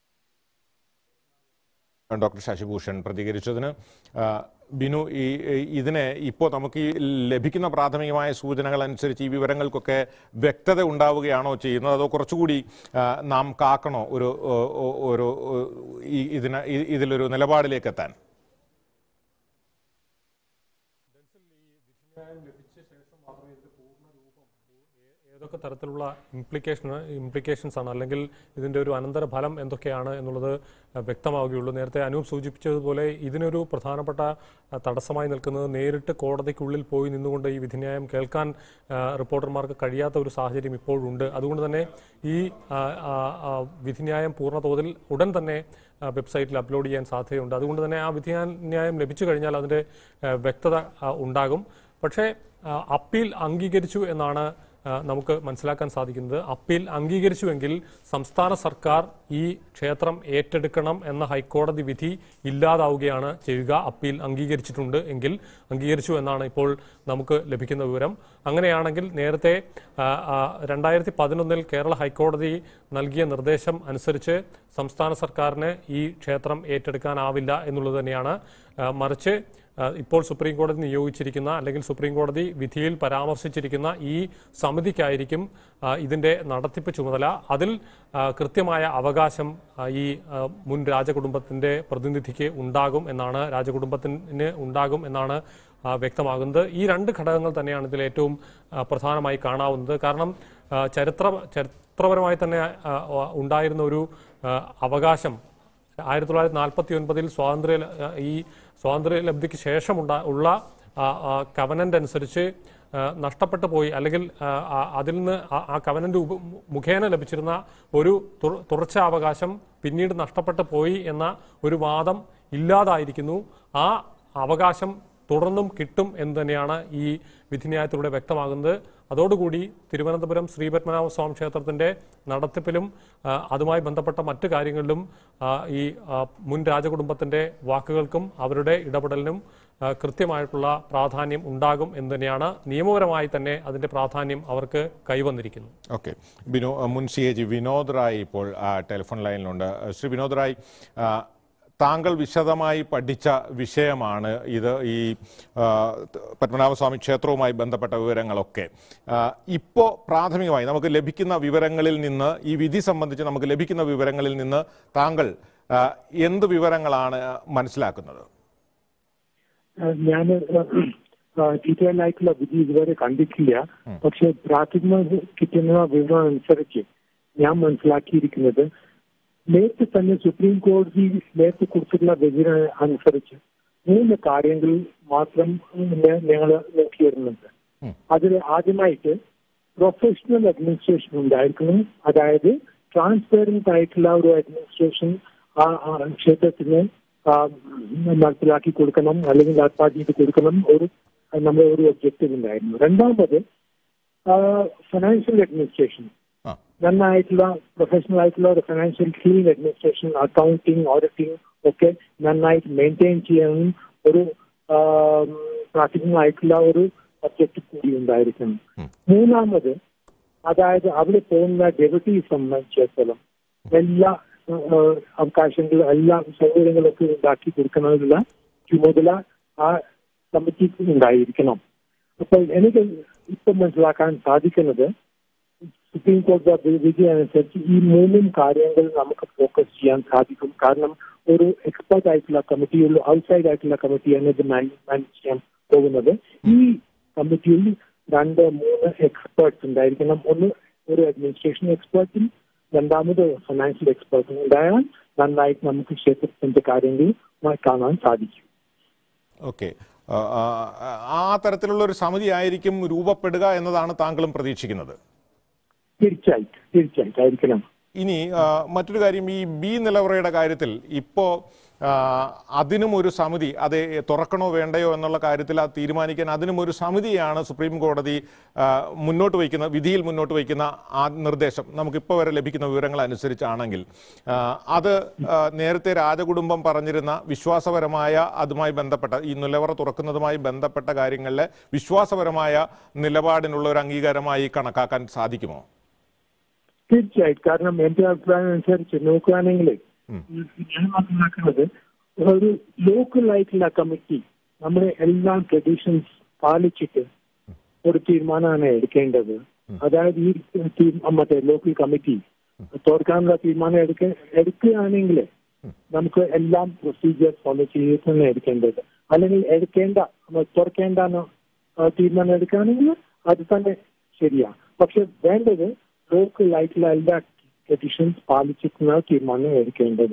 ഡോക്ടർ ശശിഭൂഷൺ പ്രതികരിച്ചതിന് ആ, ബിനു ഈ ഈ- ഇതിനെ ഇപ്പോൾ നമുക്ക് ഈ ലഭിക്കുന്ന പ്രാഥമികമായ സൂചനകൾ അനുസരിച്ച് ഈ വിവരങ്ങൾക്കൊക്കെ വ്യക്തത ഉണ്ടാവുകയാണോ ചെയ്യുന്നത് അതോ കുറച്ചുകൂടി ആ, നാം കാക്കണോ ഒരു ഒ- ഒ- ഒരു ഒ- ഈ ഇതിന് ഈ- ഇതിലൊരു നിലപാടിലേക്ക് എത്താൻ ഏതൊക്കെ തരത്തിലുള്ള ഇംപ്ലിക്കേഷൻ ഇംപ്ലിക്കേഷൻസ് ആണ് അല്ലെങ്കിൽ ഇതിന്റെ ഒരു അനന്തര ഫലം എന്തൊക്കെയാണ് എന്നുള്ളത് അഹ്, വ്യക്തമാവുകയുള്ളൂ നേരത്തെ അനൂപ് സൂചിപ്പിച്ചതുപോലെ ഇതിനൊരു പ്രധാനപ്പെട്ട അഹ്, തടസ്സമായി നിൽക്കുന്നത് നേരിട്ട് കോടതിക്കുള്ളിൽ പോയി നിന്നുകൊണ്ട് ഈ വിധിന്യായം കേൾക്കാൻ അഹ്, റിപ്പോർട്ടർമാർക്ക് കഴിയാത്ത ഒരു സാഹചര്യം ഇപ്പോഴുണ്ട് അതുകൊണ്ട് തന്നെ ഈ അഹ്, അഹ്, അഹ്, വിധിന്യായം പൂർണ്ണതോതിൽ ഉടൻ തന്നെ അഹ്, വെബ്സൈറ്റിൽ അപ്ലോഡ് ചെയ്യാൻ സാധ്യതയുണ്ട് അതുകൊണ്ട് തന്നെ ആ വിധിന്യായം ലഭിച്ചു കഴിഞ്ഞാൽ അതിന്റെ അഹ്, വ്യക്തത അഹ്, ഉണ്ടാകും പക്ഷേ അഹ്, അപ്പീൽ അംഗീകരിച്ചു എന്നാണ് ആ, നമുക്ക് മനസ്സിലാക്കാൻ സാധിക്കുന്നത് അപ്പീൽ അംഗീകരിച്ചുവെങ്കിൽ സംസ്ഥാന സർക്കാർ ഈ ക്ഷേത്രം ഏറ്റെടുക്കണം എന്ന ഹൈക്കോടതി വിധി ഇല്ലാതാവുകയാണ് ചെയ്യുക അപ്പീൽ അംഗീകരിച്ചിട്ടുണ്ട് എങ്കിൽ അംഗീകരിച്ചു എന്നാണ് ഇപ്പോൾ നമുക്ക് ലഭിക്കുന്ന വിവരം അങ്ങനെയാണെങ്കിൽ നേരത്തെ രണ്ടായിരത്തി പതിനൊന്നിൽ കേരള ഹൈക്കോടതി നൽകിയ നിർദ്ദേശം അനുസരിച്ച് സംസ്ഥാന സർക്കാരിന് ഈ ക്ഷേത്രം ഏറ്റെടുക്കാനാവില്ല എന്നുള്ളത് തന്നെയാണ് ആ, മറിച്ച് ആ, ഇപ്പോൾ സുപ്രീം കോടതി നിയോഗിച്ചിരിക്കുന്ന അല്ലെങ്കിൽ സുപ്രീം കോടതി വിധിയിൽ പരാമർശിച്ചിരിക്കുന്ന ഈ സമിതിക്കായിരിക്കും ആ, ഇതിന്റെ നടത്തിപ്പ് ചുമതല അതിൽ ആ, കൃത്യമായ അവകാശം ആ, ഈ ആ, മുൻ രാജകുടുംബത്തിന്റെ പ്രതിനിധിക്ക് ഉണ്ടാകും എന്നാണ് രാജകുടുംബത്തിന് ഉണ്ടാകും എന്നാണ് ആ, വ്യക്തമാകുന്നത് ഈ രണ്ട് ഘടകങ്ങൾ തന്നെയാണ് ഇതിൽ ഏറ്റവും ആ, പ്രധാനമായി കാണാവുന്നത് കാരണം ആ, ചരിത്ര ചരിത്രപരമായി തന്നെ ആ, ഉണ്ടായിരുന്ന ഒരു ആ, അവകാശം ആയിരത്തി തൊള്ളായിരത്തി നാൽപ്പത്തി ഒൻപതിൽ സ്വാതന്ത്ര്യ ല- ഈ സ്വാതന്ത്ര്യ ലബ്ധിക്ക് ശേഷം ഉണ്ടാ- ഉള്ള കവനന്റ് അനുസരിച്ച് ആ, നഷ്ടപ്പെട്ടു പോയി അല്ലെങ്കിൽ ആ, ആ, അതിൽ നിന്ന് ആ- ആ കവനന്റ് ഉപ- മുഖേന ലഭിച്ചിരുന്ന ഒരു തുറ- തുടർച്ചാവകാശം പിന്നീട് നഷ്ടപ്പെട്ടു പോയി എന്ന ഒരു വാദം ഇല്ലാതായിരിക്കുന്നു ആ അവകാശം തുടർന്നും കിട്ടും എന്ന് തന്നെയാണ് ഈ വിധിന്യായത്തിലൂടെ വ്യക്തമാകുന്നത് അതോടുകൂടി തിരുവനന്തപുരം ശ്രീപത്മനാഭ സ്വാമി ക്ഷേത്രത്തിന്റെ നടത്തിപ്പിലും ആ, അതുമായി ബന്ധപ്പെട്ട മറ്റു കാര്യങ്ങളിലും ആ, ഈ ആ, മുൻ രാജകുടുംബത്തിന്റെ വാക്കുകൾക്കും അവരുടെ ഇടപെടലിനും ആ, കൃത്യമായിട്ടുള്ള പ്രാധാന്യം ഉണ്ടാകും എന്ന് തന്നെയാണ് നിയമപരമായി തന്നെ അതിന്റെ പ്രാധാന്യം അവർക്ക് കൈവന്നിരിക്കുന്നു ഓക്കെ ബിനോ മുൻ C A G Vinod Rai ഇപ്പോൾ ആ, ടെലിഫോൺ ലൈനിലുണ്ട് ശ്രീ വിനോദ് റായ് ആ, താങ്കൾ വിശദമായി പഠിച്ച വിഷയമാണ് ഇത് ഈ ആ, പത്മനാഭസ്വാമി ക്ഷേത്രവുമായി ബന്ധപ്പെട്ട വിവരങ്ങളൊക്കെ ഇപ്പോൾ പ്രാഥമികമായി നമുക്ക് ലഭിക്കുന്ന വിവരങ്ങളിൽ നിന്ന് ഈ വിധി സംബന്ധിച്ച് നമുക്ക് ലഭിക്കുന്ന വിവരങ്ങളിൽ നിന്ന് താങ്കൾ ആ, എന്ത് വിവരങ്ങളാണ് മനസ്സിലാക്കുന്നത് ഞാൻ ഡീറ്റെയിൽ ആയിട്ടുള്ള വിധി ഇതുവരെ കണ്ടിട്ടില്ല പക്ഷെ പ്രാഥമിക കിട്ടുന്ന വിവരം അനുസരിച്ച് ഞാൻ മനസ്സിലാക്കിയിരിക്കുന്നത് നേരത്തെ തന്നെ സുപ്രീം കോടതി നേരത്തെ കൊടുത്തിട്ടുള്ള വിവരം അനുസരിച്ച് മൂന്ന് കാര്യങ്ങൾ മാത്രം ഞങ്ങൾ നോക്കിയിരുന്നുണ്ട് അതിൽ ആദ്യമായിട്ട് പ്രൊഫഷണൽ അഡ്മിനിസ്ട്രേഷൻ ഉണ്ടായിരിക്കണം അതായത് ട്രാൻസ്പെറന്റ് ആയിട്ടുള്ള ഒരു അഡ്മിനിസ്ട്രേഷൻ ആ ആ ക്ഷേത്രത്തിന് ആ, നടപ്പിലാക്കി കൊടുക്കണം അല്ലെങ്കിൽ ഏർപ്പാട് ചെയ്ത് കൊടുക്കണം ഒരു നമ്മുടെ ഒരു ഒബ്ജക്റ്റീവ് ഉണ്ടായിരുന്നു രണ്ടാമത് ഫിനാൻഷ്യൽ അഡ്മിനിസ്ട്രേഷൻ നന്നായിട്ടുള്ള പ്രൊഫഷണൽ ആയിട്ടുള്ള ഒരു financial clean administration accounting auditing ഒക്കെ നന്നായിട്ട് മെയിൻറ്റെയിൻ ചെയ്യാനും ഒരു പ്രാഥമികമായിട്ടുള്ള ഒരു ഒബ്ജക്റ്റീവ് കൂടി ഉണ്ടായിരിക്കണം മൂന്നാമത് അതായത് അവിടെ പോകുന്ന ഡെപ്യൂട്ടി സംബന്ധിച്ചിടത്തോളം എല്ലാ ആ, അവകാശങ്ങളും എല്ലാ സൗകര്യങ്ങളൊക്കെ ഉണ്ടാക്കി കൊടുക്കുന്നതിനുള്ള ചുമതല ആ കമ്മിറ്റിക്ക് ഉണ്ടായിരിക്കണം അപ്പോൾ എനിക്ക് ഇപ്പം മനസ്സിലാക്കാൻ സാധിക്കുന്നത് സുപ്രീം കോടതി വിധി അനുസരിച്ച് ഈ മൂന്നും കാര്യങ്ങൾ നമുക്ക് ഫോക്കസ് ചെയ്യാൻ സാധിക്കും കാരണം ഒരു എക്സ്പെർട്ട് ആയിട്ടുള്ള കമ്മിറ്റി ഒരു ഔട്ട്സൈഡ് ആയിട്ടുള്ള കമ്മിറ്റിയാണ് ഇത് മാനേജ് ചെയ്യാൻ പോകുന്നത് ഈ കമ്മിറ്റിയിൽ രണ്ട് മൂന്ന് എക്സ്പേർട്സ് ഉണ്ടായിരിക്കണം ഒന്ന് ഒരു അഡ്മിനിസ്ട്രേഷൻ എക്സ്പേർട്ടും രണ്ടാമത് ഫിനാൻഷ്യൽ എക്സ്പേർട്ടും ഉണ്ടായാൽ നന്നായിട്ട് നമുക്ക് ക്ഷേത്രത്തിന്റെ കാര്യങ്ങൾ കാണാൻ സാധിക്കും ഓക്കെ ആ തരത്തിലുള്ള ഒരു സമിതി ആയിരിക്കും രൂപപ്പെടുക എന്നതാണ് താങ്കളും പ്രതീക്ഷിക്കുന്നത് തീർച്ചയായിട്ടും തീർച്ചയായിട്ടും ആയിരിക്കണം ഇനി ആ, മറ്റൊരു കാര്യം ഈ ബി നിലവറയുടെ കാര്യത്തിൽ ഇപ്പോൾ അതിനും ഒരു സമിതി അത് തുറക്കണോ വേണ്ടയോ എന്നുള്ള കാര്യത്തിൽ അത് തീരുമാനിക്കാൻ അതിനും ഒരു സമിതിയാണ് സുപ്രീം കോടതി ആ, മുന്നോട്ട് വയ്ക്കുന്ന വിധിയിൽ മുന്നോട്ട് വയ്ക്കുന്ന ആ നിർദ്ദേശം നമുക്കിപ്പോൾ വരെ ലഭിക്കുന്ന വിവരങ്ങൾ അനുസരിച്ചാണെങ്കിൽ ആ, അത് ആ, നേരത്തെ രാജകുടുംബം പറഞ്ഞിരുന്ന വിശ്വാസപരമായ അതുമായി ബന്ധപ്പെട്ട ഈ നിലവറ തുറക്കുന്നതുമായി ബന്ധപ്പെട്ട കാര്യങ്ങളിലെ വിശ്വാസപരമായ നിലപാടിനുള്ള ഒരു അംഗീകാരമായി കണക്കാക്കാൻ സാധിക്കുമോ തീർച്ചയായിട്ടും കാരണം എന്റെ അഭിപ്രായം അനുസരിച്ച് നോക്കുകയാണെങ്കിൽ ഞാൻ മനസ്സിലാക്കുന്നത് ഒരു ലോക്കൽ ആയിട്ടുള്ള കമ്മിറ്റി നമ്മുടെ എല്ലാ ട്രഡീഷൻസ് പാലിച്ചിട്ട് ഒരു തീരുമാനമാണ് എടുക്കേണ്ടത് അതായത് ഈ തീ- മറ്റേ ലോക്കൽ കമ്മിറ്റി തുറക്കാനുള്ള തീരുമാനം എടുക്ക എടുക്കുകയാണെങ്കിൽ നമുക്ക് എല്ലാം പ്രൊസീജിയർ ഫോളോ ചെയ്ത് തന്നെ എടുക്കേണ്ടത് അല്ലെങ്കിൽ എടുക്കേണ്ട നമ്മൾ തുറക്കേണ്ട എന്ന്, ആ, തീരുമാനം എടുക്കുകയാണെങ്കിൽ അത് തന്നെ ശരിയാ പക്ഷെ വേണ്ടത് ലോക്കൽ ആയിട്ടുള്ള എല്ലാ ട്രഡീഷൻസ് പാലിച്ചിട്ടുള്ള തീരുമാനം എടുക്കേണ്ടത്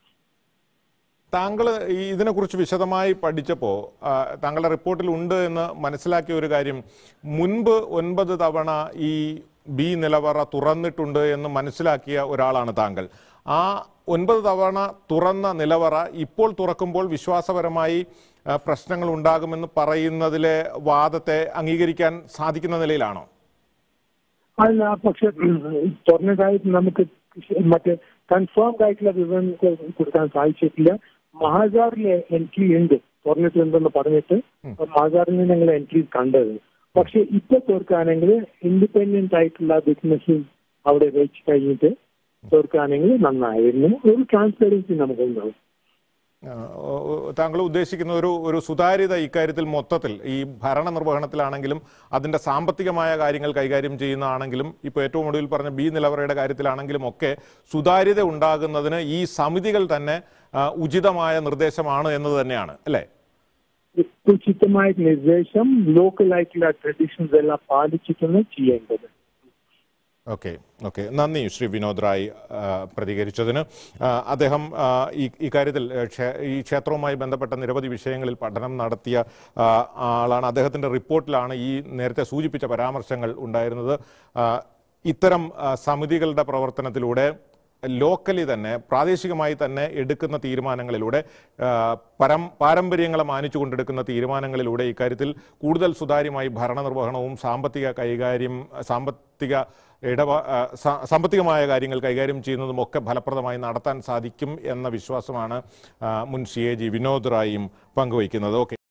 താങ്കൾ ഈ ഇതിനെക്കുറിച്ച് വിശദമായി പഠിച്ചപ്പോൾ ആ, താങ്കളുടെ റിപ്പോർട്ടിൽ ഉണ്ട് എന്ന് മനസ്സിലാക്കിയ ഒരു കാര്യം മുൻപ് ഒൻപത് തവണ ഈ ബി നിലവറ തുറന്നിട്ടുണ്ട് എന്ന് മനസ്സിലാക്കിയ ഒരാളാണ് താങ്കൾ ആ ഒൻപത് തവണ തുറന്ന നിലവറ ഇപ്പോൾ തുറക്കുമ്പോൾ വിശ്വാസപരമായി ആ, പ്രശ്നങ്ങൾ ഉണ്ടാകുമെന്ന് പറയുന്നതിലെ വാദത്തെ അംഗീകരിക്കാൻ സാധിക്കുന്ന നിലയിലാണോ അല്ല പക്ഷെ തുറന്നതായിട്ട് നമുക്ക് മറ്റേ കൺഫേംഡ് ആയിട്ടുള്ള വിവരം കൊ- കൊടുക്കാൻ സാധിച്ചിട്ടില്ല മഹാജാറിലെ എൻട്രി ഉണ്ട് തുറന്നിട്ടുണ്ടെന്ന് പറഞ്ഞിട്ട് മഹാജാറിൽ നിന്ന് ഞങ്ങൾ എൻട്രി കണ്ടത് പക്ഷെ ഇപ്പൊ തുറക്കുകയാണെങ്കിൽ ഇൻഡിപെൻഡന്റ് ആയിട്ടുള്ള ബിസിനസ് അവിടെ വെച്ച് കഴിഞ്ഞിട്ട് തുറക്കുകയാണെങ്കിൽ നന്നായിരുന്നു ഒരു ട്രാൻസ്പെറൻസി നമുക്കുണ്ടാവും ആ, ഓ, ഓ, താങ്കൾ ഉദ്ദേശിക്കുന്ന ഒരു ഒരു സുതാര്യത ഇക്കാര്യത്തിൽ മൊത്തത്തിൽ ഈ ഭരണ നിർവഹണത്തിലാണെങ്കിലും അതിന്റെ സാമ്പത്തികമായ കാര്യങ്ങൾ കൈകാര്യം ചെയ്യുന്നതാണെങ്കിലും ഇപ്പോൾ ഏറ്റവും ഒടുവിൽ പറഞ്ഞ ബി നിലവറയുടെ കാര്യത്തിലാണെങ്കിലും ഒക്കെ സുതാര്യത ഉണ്ടാകുന്നതിന് ഈ സമിതികൾ തന്നെ ആ, ഉചിതമായ നിർദ്ദേശമാണ് എന്നത് തന്നെയാണ് അല്ലേ ഉചിതമായ നിർദ്ദേശം ലോക്കൽ ആയിട്ടുള്ള ട്രഡീഷൻസ് എല്ലാം പാലിച്ചിട്ടാണ് ചെയ്യേണ്ടത് ഓക്കെ ഓക്കെ നന്ദി ശ്രീ വിനോദ് റായ് ആ, പ്രതികരിച്ചതിന് ആ, അദ്ദേഹം ആ, ഈ ഇക്കാര്യത്തിൽ ആ, ക്ഷേ- ഈ ക്ഷേത്രവുമായി ബന്ധപ്പെട്ട നിരവധി വിഷയങ്ങളിൽ പഠനം നടത്തിയ ആ, ആളാണ് അദ്ദേഹത്തിൻ്റെ റിപ്പോർട്ടിലാണ് ഈ നേരത്തെ സൂചിപ്പിച്ച പരാമർശങ്ങൾ ഉണ്ടായിരുന്നത് ആ, ഇത്തരം ആ, സമിതികളുടെ പ്രവർത്തനത്തിലൂടെ ലോക്കലി തന്നെ പ്രാദേശികമായി തന്നെ എടുക്കുന്ന തീരുമാനങ്ങളിലൂടെ ആ, പരം പാരമ്പര്യങ്ങളെ മാനിച്ചുകൊണ്ടെടുക്കുന്ന തീരുമാനങ്ങളിലൂടെ ഇക്കാര്യത്തിൽ കൂടുതൽ സുതാര്യമായി ഭരണനിർവഹണവും സാമ്പത്തിക കൈകാര്യം സാമ്പത്തിക ഇടപാ ആ, സാ- സാമ്പത്തികമായ കാര്യങ്ങൾ കൈകാര്യം ചെയ്യുന്നതും ഒക്കെ ഫലപ്രദമായി നടത്താൻ സാധിക്കും എന്ന വിശ്വാസമാണ് ആ, മുൻ സി എ ജി വിനോദ് റായിയും പങ്കുവയ്ക്കുന്നത് ഓക്കെ